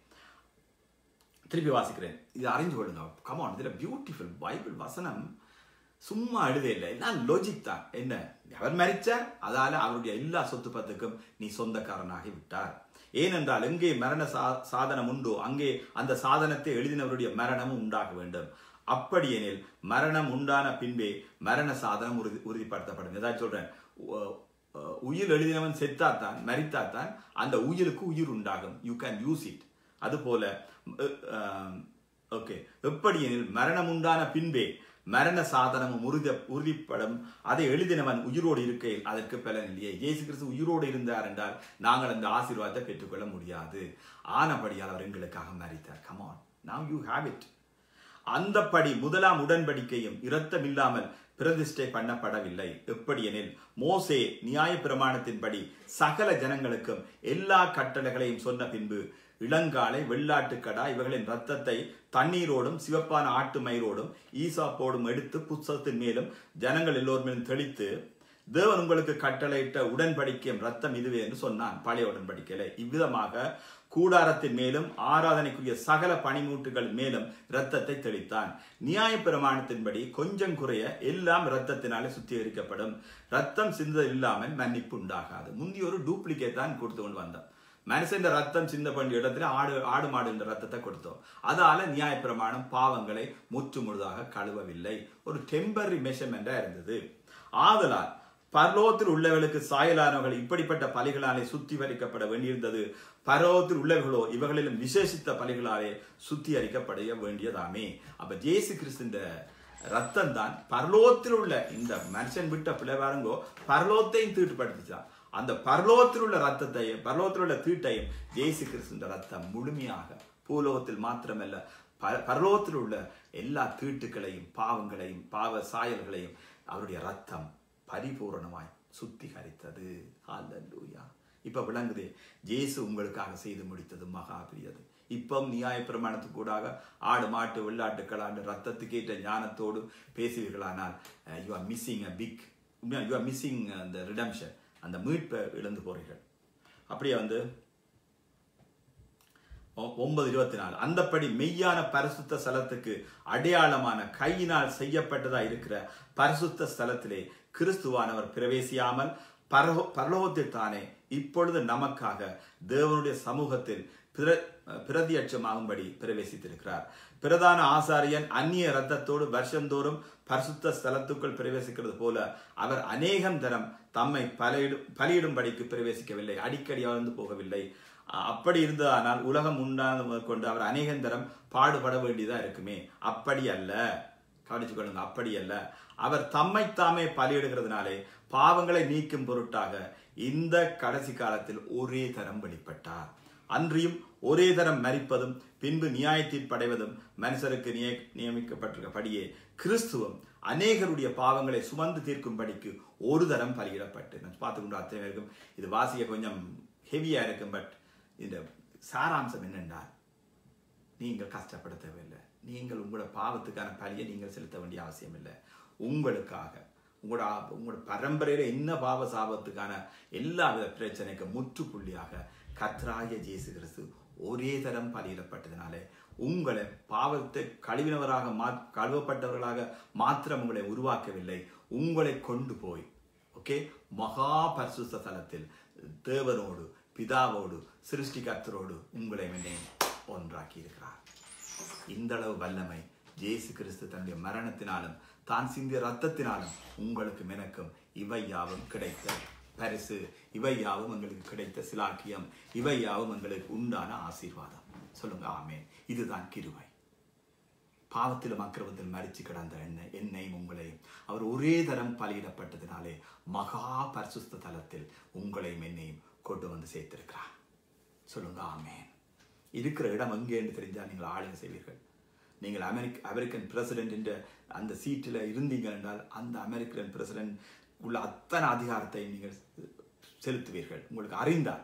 திருப்பி வாசிக்கிறேன் இது அறிஞ்சு கொள்ளுங்க கமான் இதுல பியூட்டிஃபுல் பைபிள் வசனம் சும்மா எழுதே இல்லை எல்லாம் லோஜிக் தான் என்ன அவர் மரிச்சார் அதால அவருடைய எல்லா சொத்து பத்துக்கும் நீ சொந்தக்காரனாகி விட்டார் ஏனென்றால் எங்கே மரண சா சாதனம் உண்டோ அங்கே அந்த சாதனத்தை எழுதினவருடைய மரணமும் உண்டாக வேண்டும் அப்படியெனில் மரணம் உண்டான பின்பே மரண சாதனம் உறுதி உறுதிப்படுத்தப்படும் ஏதாவது சொல்றேன் உ- உ- உயிர் எழுதினவன் செத்தாத்தான் மரித்தாத்தான் அந்த உயிருக்கு உயிர் உண்டாகும் யூ கேன் யூஸ் இட் அதுபோல ஓகே எப்படியெனில் மரணம் உண்டான பின்பே மரண சாதனமும் உறுதி உறுதிப்படும் அதை எழுதினவன் உயிரோடு இருக்கையில் அதற்கு பலன் இல்லையே இயேசு கிறிஸ்து உயிரோடு இருந்தார் என்றால் நாங்கள் அந்த ஆசீர்வாதத்தை பெற்றுக்கொள்ள முடியாது ஆனபடியால் அவர் எங்களுக்காக மரித்தார் come on now you have it அந்தப்படி முதலாம் உடன்படிக்கையும் இரத்தம் இல்லாமல் பிரதிஷ்டை பண்ணப்படவில்லை எப்படியெனில் மோசே நியாய பிரமாணத்தின்படி சகல ஜனங்களுக்கும் எல்லா கட்டளைகளையும் சொன்ன பின்பு இளங்காலை வெள்ளாட்டுக்கடா இவர்களின் ரத்தத்தை தண்ணீரோடும் சிவப்பான ஆட்டு மயிரோடும் ஈசாப்போடும் எடுத்து புஸ்தகத்தின் மேலும் ஜனங்கள் எல்லோர் மேலும் தெளித்து தேவன் உங்களுக்கு கட்டளையிட்ட உடன்படிக்கையும் ரத்தம் இதுவே என்று சொன்னான் பழைய உடன்படிக்கையில இவ்விதமாக கூடாரத்தின் மேலும் ஆராதனைக்குரிய சகல பனிமூட்டுகள் மேலும் இரத்தத்தை தெளித்தான் நியாய பிரமாணத்தின்படி கொஞ்சம் குறைய எல்லாம் இரத்தத்தினாலே சுத்திகரிக்கப்படும் ரத்தம் சிந்தது இல்லாமல் மன்னிப்பு உண்டாகாது முந்தி ஒரு டூப்ளிகேட் தான் கொடுத்து கொண்டு வந்தான் மனுஷன் ரத்தம் சிந்த வேண்டிய இடத்துல ஆடு ஆடு மாடு என்ற ரத்தத்தை கொடுத்தோம் அதால நியாய பிரமாணம் பாவங்களை முற்று முழுதாக கழுவவில்லை ஒரு டெம்பரரி மெஷர்மெண்டா இருந்தது ஆதலால் பரலோகத்தில் உள்ளவர்களுக்கு சாயலானவர்கள் இப்படிப்பட்ட பலிகளாலே சுத்திகரிக்கப்பட வேண்டியிருந்தது பரலோகத்தில் உள்ளவர்களோ இவர்களிலும் விசேஷித்த பலிகளாலே சுத்திகரிக்கப்பட வேண்டியதாமே அப்ப ஜேசு கிறிஸ்துவின் ரத்தம் தான் பரலோகத்தில் உள்ள இந்த மனுஷன் விட்ட பிள்ளைவாருங்கோ பரலோகத்தையும் தீட்டுப்படுத்திச்சான் அந்த பரலோகத்தில் உள்ள ரத்தத்தையும் பரலோகத்தில் உள்ள தீட்டையும் ஜேசு கிறிஸ்துவின் ரத்தம் முழுமையாக பூலோகத்தில் மாத்திரமல்ல ப- பரலோகத்தில் உள்ள எல்லா தீட்டுக்களையும் பாவங்களையும் பாவ சாயல்களையும் அவருடைய ரத்தம் பரிபூரணமாய் சுத்திகரித்தது ஹalleluya இப்ப விளங்குது ஜேசு உங்களுக்காக செய்து முடித்தது மகா பெரியது இப்பம் நியாய பிரமாணத்துக்கு கூடாக ஆடு மாட்டு வெள்ளாட்டுக்களாண்டு ரத்தத்துக்கேற்ற ஞானத்தோடு பேசுவீர்களானால் you are missing a big you are missing அந்த ரிடம்ஷன் அந்த மீட்பை இழந்து போறீர்கள் அப்படியே வந்து ஒ- ஒன்பது இருபத்தி நாலு அந்தப்படி மெய்யான பரிசுத்த ஸ்தலத்துக்கு அடையாளமான கையினால் செய்யப்பட்டதா இருக்கிற பரிசுத்த ஸ்தலத்திலே கிறிஸ்துவானவர் பிரவேசியாமல் பரலோ பரலோகத்தில் தானே இப்பொழுது நமக்காக தேவனுடைய சமூகத்தில் பிர பிரதியட்சமாகும்படி பிரவேசித்திருக்கிறார் பிரதான ஆசாரியன் அந்நிய இரத்தத்தோடு வருஷந்தோறும் பரிசுத்த ஸ்தலத்துக்குள் பிரவேசிக்கிறது போல அவர் அநேகம் தரம் தம்மை பலியிடும் பலியிடும்படிக்கு பிரவேசிக்கவில்லை அடிக்கடி வாழ்ந்து போகவில்லை அ- அப்படி இருந்ததானால் உலகம் உண்டான முதல் கொண்டு அவர் அநேகம் தரம் பாடுபட வேண்டியதா இருக்குமே அப்படி அல்ல கவனிச்சு கொள்ளுங்க அப்படி அல்ல அவர் தம்மை தாமே பலியிடுகிறதுனாலே பாவங்களை நீக்கும் பொருட்டாக இந்த கடைசி காலத்தில் ஒரே தரம் வெளிப்பட்டார் அன்றியும் ஒரே தரம் மரிப்பதும் பின்பு நியாயத்தீர்ப்படைவதும் மனுஷருக்கு நிய- நியமிக்கப்பட்டிருக்கபடியே கிறிஸ்துவம் அநேகருடைய பாவங்களை சுமந்து தீர்க்கும்படிக்கு ஒரு தரம் பலியிடப்பட்டு நான் பார்த்துக்கொண்டு அத்தனை இருக்கும் இது வாசிக்க கொஞ்சம் ஹெவியா இருக்கும் பட் இந்த சாராம்சம் என்னென்றால் நீங்கள் கஷ்டப்பட தேவையில்லை நீங்கள் உங்களோட பாவத்துக்கான பலியை நீங்கள் செலுத்த வேண்டிய அவசியம் இல்லை உங்களுக்காக உங்களோட ஆ- உங்களோட பரம்பரையில என்ன பாவ சாபத்துக்கான எல்லா வித பிரச்சனைக்கு முற்றுப்புள்ளியாக கர்த்தராகிய இயேசு கிறிஸ்து ஒரே தரம் பலியிடப்பட்டதினாலே உங்களை பாவத்தை கழுவினவராக மா கழுவப்பட்டவர்களாக மாத்திரம் உங்களை உருவாக்கவில்லை உங்களை கொண்டு போய் ஓகே மகா பரிசுத்த தலத்தில் தேவனோடு பிதாவோடு சிருஷ்டிகர்த்தரோடு உங்களை என்னையும் ஒன்றாக்கி இருக்கிறார் இந்த அளவு வல்லமை இயேசு கிறிஸ்து தன்னுடைய மரணத்தினாலும் தான் சிந்திய ரத்தத்தினாலும் உங்களுக்கும் எனக்கும் இவை யாவும் கிடைத்த பரிசு இவை யாவும் எங்களுக்கு கிடைத்த சிலாக்கியம் இவை யாவும் எங்களுக்கு உண்டான ஆசீர்வாதம் சொல்லுங்க ஆமென் இதுதான் கிருபை பாவத்திலும் அக்கிரமத்தில் மறிச்சு கிடந்த என்னை என்னையும் உங்களையும் அவர் ஒரே தரம் பலியிடப்பட்டதினாலே மகா பரிசுத்த தலத்தில் உங்களையும் என்னையும் கொண்டு வந்து சேர்த்திருக்கிறார் சொல்லுங்க ஆமென் இருக்கிற இடம் எங்கேன்னு தெரிஞ்சால் நீங்கள் ஆளுங்க செய்வீர்கள் நீங்கள் அமெரிக்க அமெரிக்கன் பிரசிடென்ட் என்ற அந்த சீட்டில் இருந்தீங்க என்றால் அந்த அமெரிக்கன் பிரசிடென்ட் உள்ள அத்தனை அதிகாரத்தை நீங்கள் செலுத்துவீர்கள் உங்களுக்கு அறிந்தால்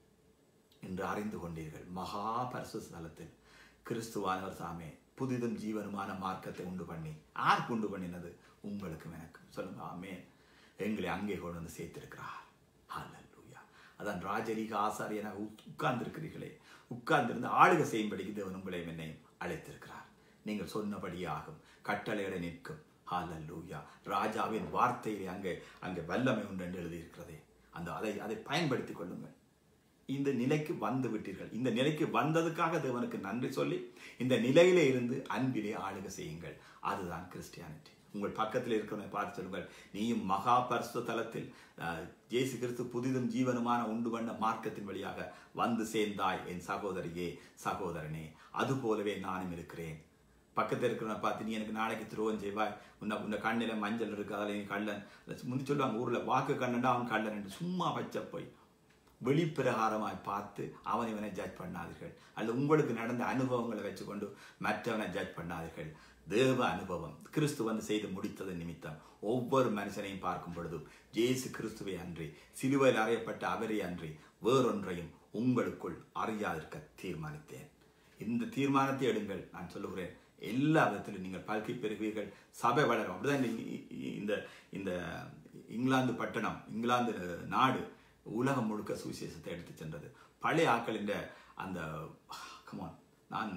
என்று அறிந்து கொண்டீர்கள் மகா பரிசுத்த ஸ்தலத்தில் கிறிஸ்துவானவர் சாமே புதிதும் ஜீவனுமான மார்க்கத்தை உண்டு பண்ணி யாருக்கு உண்டு பண்ணினது உங்களுக்கும் எனக்கும் சொல்லுங்க ஆமே எங்களை அங்கே கொண்டு வந்து சேர்த்திருக்கிறார் ஹalleluya அதான் ராஜரீக ஆசாரியனாக உட்கார்ந்து இருக்கிறீர்களே உட்கார்ந்திருந்து ஆளுகை செய்யும்படிக்கு தேவன் உங்களையும் என்னையும் அழைத்திருக்கிறார் நீங்கள் சொன்னபடியே ஆகும் கட்டளையிட நிற்கும் ஹalleluya ராஜாவின் வார்த்தையிலே அங்கே அங்கே வல்லமை உண்டு என்று எழுதியிருக்கிறதே அந்த அதை அதை பயன்படுத்திக் கொள்ளுங்கள் இந்த நிலைக்கு வந்து விட்டீர்கள் இந்த நிலைக்கு வந்ததுக்காக தேவனுக்கு நன்றி சொல்லி இந்த நிலையில இருந்து அன்பிலே ஆளுக செய்யுங்கள் அதுதான் கிறிஸ்டியானிட்டி உங்கள் பக்கத்தில் இருக்கிறவனை பார்த்து சொல்லுங்கள் நீயும் மகா பரிசுத்த தலத்தில் அஹ், இயேசு கிறிஸ்து புதிதும் ஜீவனுமான உண்டு பண்ண மார்க்கத்தின் வழியாக வந்து சேர்ந்தாய் என் சகோதரியே சகோதரனே அது போலவே நானும் இருக்கிறேன் பக்கத்தில் இருக்கிறவனை பார்த்து நீ எனக்கு நாளைக்கு துரோகம் செய்வாய் உன்னை உன்னை கண்ணில மஞ்சள் இருக்கு அதில் நீ கள்ளன் முந்தி சொல்லுவாங்க ஊர்ல வாக்கு கண்ணண்டா அவன் கள்ளன் என்று சும்மா வச்ச போய் வெளிப்பிரகாரமாய் பார்த்து அவன் இவனை ஜட்ஜ் பண்ணாதீர்கள் அல்லது உங்களுக்கு நடந்த அனுபவங்களை வச்சுக்கொண்டு மற்றவனை ஜட்ஜ் பண்ணாதீர்கள் தேவ அனுபவம் கிறிஸ்து வந்து செய்து முடித்தது நிமித்தம் ஒவ்வொரு மனுஷனையும் பார்க்கும் பொழுது ஜேசு கிறிஸ்துவை அன்றி சிலுவையில் அறையப்பட்ட அவரை அன்றி வேறொன்றையும் உங்களுக்குள் அறியாதிருக்க தீர்மானித்தேன் இந்த தீர்மானத்தை எடுங்கள் நான் சொல்லுகிறேன் எல்லா விதத்திலும் நீங்கள் பல்கி பெறுவீர்கள் சபை வளரும் அப்படிதான் இந்த- இந்த இந்த இங்கிலாந்து பட்டணம் இங்கிலாந்து நாடு உலகம் முழுக்க சுவிசேஷத்தை எடுத்து சென்றது பழைய ஆக்களின் அந்த கமான் நான்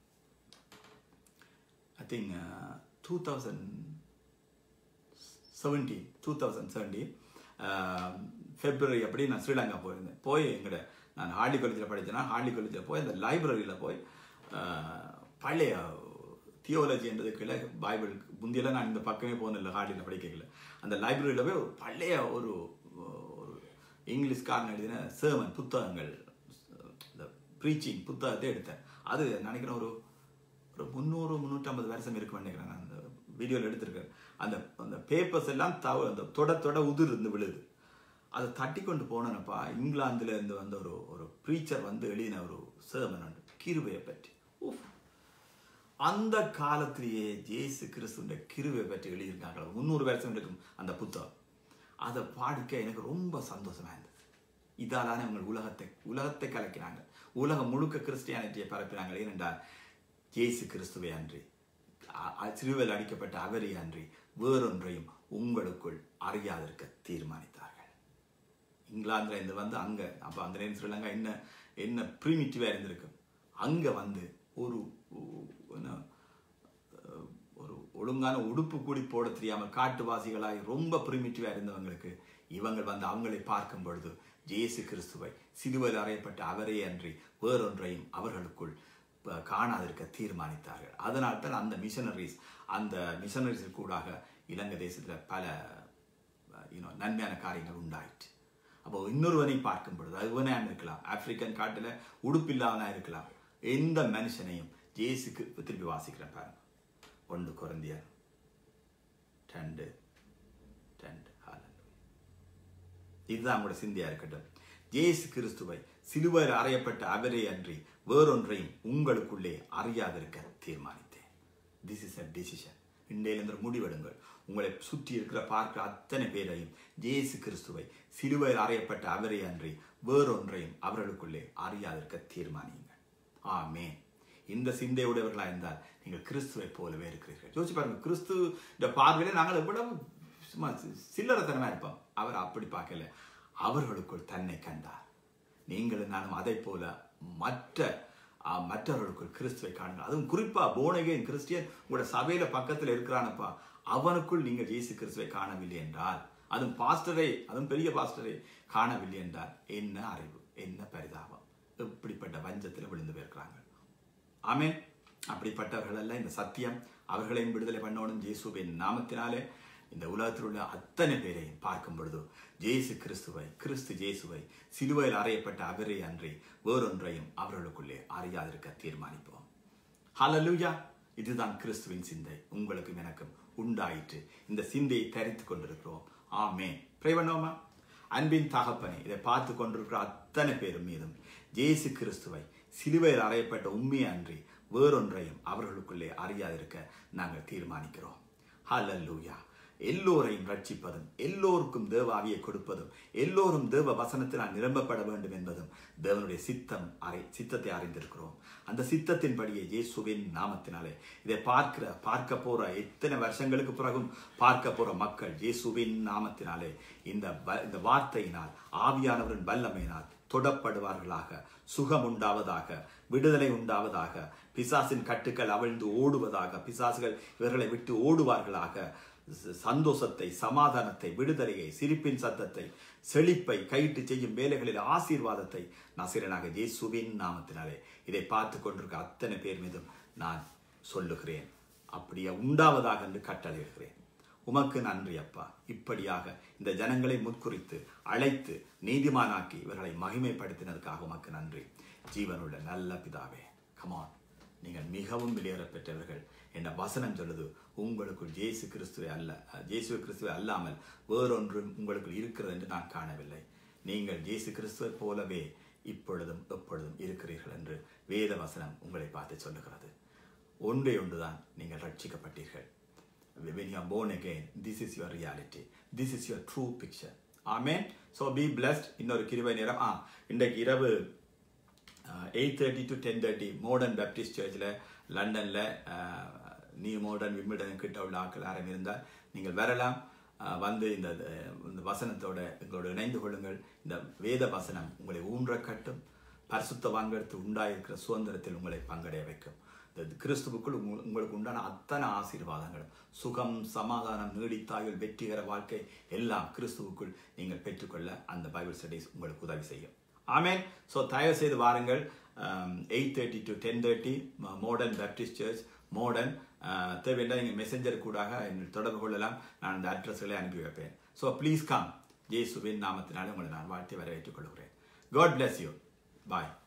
I think two thousand seventeen two thousand seventeen February அப்படி நான் ஸ்ரீலங்கா போயிருந்தேன் போய் எங்கட நான் ஹார்லி காலேஜில் படித்தேன்னா ஹார்லி காலேஜில் போய் அந்த லைப்ரரியில் போய் அஹ், பழைய தியோலஜி என்றதுக்குள்ள பைபிள் முந்தியெல்லாம் நான் இந்த பக்கமே போனதில்லை ஹார்லியில் படிக்கல அந்த லைப்ரரியில் போய் ஒரு பழைய ஒரு ஒரு இங்கிலீஷ்காரன் எழுதின சேமன் புத்தகங்கள் இந்த ப்ரீச்சிங் புத்தகத்தை எடுத்தேன் அது நினைக்கிறேன் ஒரு ஒரு முந்நூறு முந்நூற்றம்பது வருஷம் இருக்குன்னு நினைக்கிறேன் நான் அந்த வீடியோவில் எடுத்திருக்கேன் அந்த அந்த பேப்பர்ஸ் எல்லாம் தவ அந்த தொட தொட உதிர் இருந்து விழுது அதை தட்டி கொண்டு போனேனப்பா இங்கிலாந்துல இருந்து வந்த ஒரு ஒரு ப்ரீச்சர் வந்து எழுதின ஒரு சேமன் உண்டு கிருபையை பற்றி உஃப். அந்த காலத்திலேயே ஜேசு கிறிஸ்துவின் கிருவை பற்றி எழுதியிருக்காங்க முந்நூறு வருஷம் இருக்கும் அந்த புத்தகம் அதை பாடிக்க எனக்கு ரொம்ப சந்தோஷமா இருந்தது இதாலான இவங்க உலகத்தை உலகத்தை கலக்கினாங்க உலகம் முழுக்க கிறிஸ்டியானிட்டியை பரப்பினாங்க ஏனென்றால் ஜேசு கிறிஸ்துவை அன்றி அ- அ- சிலுவையில் அடிக்கப்பட்ட அவரை அன்றி வேறொன்றையும் உங்களுக்குள் அறியாதிருக்க தீர்மானித்தார்கள் இங்கிலாந்துல இருந்து வந்து அங்க அப்ப அந்த நேரம் ஸ்ரீலங்கா என்ன என்ன ப்ரீமிட்டிவா இருந்திருக்கும் அங்க வந்து ஒரு ஒ- என்ன, அஹ், ஒரு ஒழுங்கான உடுப்பு கூடி போட தெரியாமல் காட்டுவாசிகளாய் ரொம்ப ப்ரிமிட்டிவா இருந்தவங்களுக்கு இவங்க வந்து அவங்களை பார்க்கும் பொழுது ஜேசு கிறிஸ்துவை சிலுவையில் அறையப்பட்ட அவரே அன்றி வேறொன்றையும் அவர்களுக்குள் ப- காணாதிருக்க தீர்மானித்தார்கள் அதனால் தான் அந்த மிஷனரிஸ் அந்த மிஷனரிஸ் கூடாக இலங்கை தேசத்துல பல யூனோ நன்மையான காரியங்கள் உண்டாயிற்று அப்போ இன்னொருவனை பார்க்கும் பொழுது அது இவனா இருக்கலாம் ஆப்பிரிக்கன் காட்டுல உடுப்பில்லாதவனா இருக்கலாம் எந்த மனுஷனையும் ஜேசுக்கு திருப்பி வாசிக்கிறேன் பாருங்க ஒன்று குறந்தியர் ரெண்டு ரெண்டு ஹalleluya. இதுதான் உங்களோட சிந்தியா இருக்கட்டும் ஜேசு கிறிஸ்துவை சிலுவையில் அறையப்பட்ட அவரே அன்றி வேறொன்றையும் உங்களுக்குள்ளே அறியாதிருக்க தீர்மானித்தேன் திஸ் இஸ் அ டிசிஷன் இன்றையிலிருந்து ஒரு முடிவெடுங்கள் உங்களை சுற்றி இருக்கிற பார்க்கிற அத்தனை பேரையும் ஜேசு கிறிஸ்துவை சிலுவையில் அறையப்பட்ட அவரே அன்றி வேறொன்றையும் அவர்களுக்குள்ளே அறியாதிருக்க தீர்மானியுங்கள் ஆமென் இந்த சிந்தையுடையவர்களா இருந்தால் நீங்கள் கிறிஸ்துவை போலவே இருக்கிறீர்கள் யோசிச்சு பாருங்க கிறிஸ்து இந்த பார்வையில நாங்கள் எவ்வளவு சும்மா சி- சில்லறைத்தனமா இருப்போம் அவர் அப்படி பார்க்கல அவர்களுக்குள் தன்னை கண்டார் நீங்களும் நானும் அதை போல மற்ற ஆ, மற்றவர்களுக்குள் கிறிஸ்துவை காணுங்கள் அதுவும் குறிப்பா போனகேன் கிறிஸ்டியன் உங்களோட சபையில பக்கத்துல இருக்கிறானப்பா அவனுக்குள் நீங்கள் இயேசு கிறிஸ்துவை காணவில்லை என்றால் அதுவும் பாஸ்டரை அதுவும் பெரிய பாஸ்டரை காணவில்லை என்றால் என்ன அறிவு என்ன பரிதாபம் இப்படிப்பட்ட வஞ்சத்தில் விழுந்து போயிருக்கிறாங்க ஆமென் அப்படிப்பட்டவர்கள் அல்ல இந்த சத்தியம் அவர்களையும் விடுதலை பண்ணணும் இயேசுவின் நாமத்தினாலே இந்த உலகத்தில் உள்ள அத்தனை பேரையும் பார்க்கும் பொழுது ஜேசு கிறிஸ்துவை கிறிஸ்து ஜேசுவை சிலுவையில் அறையப்பட்ட அவரே அன்றி வேறொன்றையும் அவர்களுக்குள்ளே அறியாதிருக்க தீர்மானிப்போம் ஹalleluya இதுதான் கிறிஸ்துவின் சிந்தை உங்களுக்கும் எனக்கும் உண்டாயிற்று இந்த சிந்தையை தரித்து கொண்டிருக்கிறோம் ஆமென் ப்ரே பண்ணோமா அன்பின் தகப்பனே இதை பார்த்து கொண்டிருக்கிற அத்தனை பேரும் மீதும் ஜேசு கிறிஸ்துவை சிலுவையில் அறையப்பட்ட உண்மையை அன்றி வேறொன்றையும் அவர்களுக்குள்ளே அறியாதிருக்க நாங்கள் தீர்மானிக்கிறோம் ஹalleluya எல்லோரையும் ரட்சிப்பதும் எல்லோருக்கும் தேவ ஆவியை கொடுப்பதும் எல்லோரும் தேவ வசனத்தினால் நிரம்பப்பட வேண்டும் என்பதும் தேவனுடைய சித்தம் அறை சித்தத்தை அறிந்திருக்கிறோம் அந்த சித்தத்தின்படியே இயேசுவின் நாமத்தினாலே இதை பார்க்கிற பார்க்க போற எத்தனை வருஷங்களுக்கு பிறகும் பார்க்க போற மக்கள் இயேசுவின் நாமத்தினாலே இந்த வ- இந்த வார்த்தையினால் ஆவியானவரின் வல்லமையினால் தொடப்படுவார்களாக சுகம் உண்டாவதாக விடுதலை உண்டாவதாக பிசாசின் கட்டுக்கள் அவிழ்ந்து ஓடுவதாக பிசாசுகள் இவர்களை விட்டு ஓடுவார்களாக ச- சந்தோஷத்தை சமாதானத்தை விடுதலையை சிரிப்பின் சத்தத்தை செழிப்பை கையிட்டு செய்யும் வேலைகளில் ஆசீர்வாதத்தை நசிரனாக இயேசுவின் நாமத்தினாலே இதை பார்த்து கொண்டிருக்க அத்தனை பேர் மீதும் நான் சொல்லுகிறேன் அப்படியே உண்டாவதாக என்று கட்டளையிடுகிறேன் உமக்கு நன்றி அப்பா இப்படியாக இந்த ஜனங்களை முற்குறித்து அழைத்து நீதிமானாக்கி இவர்களை மகிமைப்படுத்தினதுக்காக உமக்கு நன்றி ஜீவனுள்ள நல்ல பிதாவே கமான் நீங்கள் மிகவும் வெளியேற பெற்றவர்கள் என்ற வசனம் சொல்லுது உங்களுக்குள் இயேசு கிறிஸ்துவை அல்ல அஹ், இயேசு கிறிஸ்துவை அல்லாமல் வேறொன்றும் உங்களுக்குள் இருக்கிறது என்று நான் காணவில்லை நீங்கள் இயேசு கிறிஸ்துவை போலவே இப்பொழுதும் எப்பொழுதும் இருக்கிறீர்கள் என்று வேத வசனம் உங்களை பார்த்து சொல்லுகிறது ஒன்றே ஒன்றுதான் நீங்கள் ரட்சிக்கப்பட்டீர்கள் when you are born again this is your reality this is your true picture amen so be blessed இன்னொரு கிருபை நேரம் ஆ இன்றைக்கு இரவு eight thirty to ten thirty modern baptist சர்ச்சில் லண்டனில் நியூ மாடர்ன் விமிடன் கிட்ட உள்ள ஆட்கள் யாரும் இருந்தால் நீங்கள் வரலாம் அஹ், வந்து இந்த அஹ், இந்த வசனத்தோட எங்களோட இணைந்து கொள்ளுங்கள் இந்த வேத வசனம் உங்களை ஊன்ற கட்டும் பரிசுத்தவான்களுக்கு உண்டாயிருக்கிற சுதந்திரத்தில் உங்களை பங்கடைய வைக்கும் இந்த கிறிஸ்துவுக்குள் உங்க- உங்களுக்கு உண்டான அத்தனை ஆசீர்வாதங்களும் சுகம் சமாதானம் நீடித்தாயுள் வெற்றிகர வாழ்க்கை எல்லாம் கிறிஸ்துவுக்குள் நீங்கள் பெற்றுக்கொள்ள அந்த பைபிள் ஸ்டடீஸ் உங்களுக்கு உதவி செய்யும் ஆமென் ஸோ தயவு செய்து வாருங்கள் eight thirty to ten thirty modern baptist church modern தேவையான நீங்கள் மெசஞ்சர் கூடாக என்னை தொடர்பு கொள்ளலாம் நான் அந்த அட்ரஸ்களை அனுப்பி வைப்பேன் ஸோ ப்ளீஸ் கம் இயேசுவின் நாமத்தினாலே உங்களை நான் வாழ்த்தி வரவேற்றுக் கொள்கிறேன் காட் bless யூ பாய்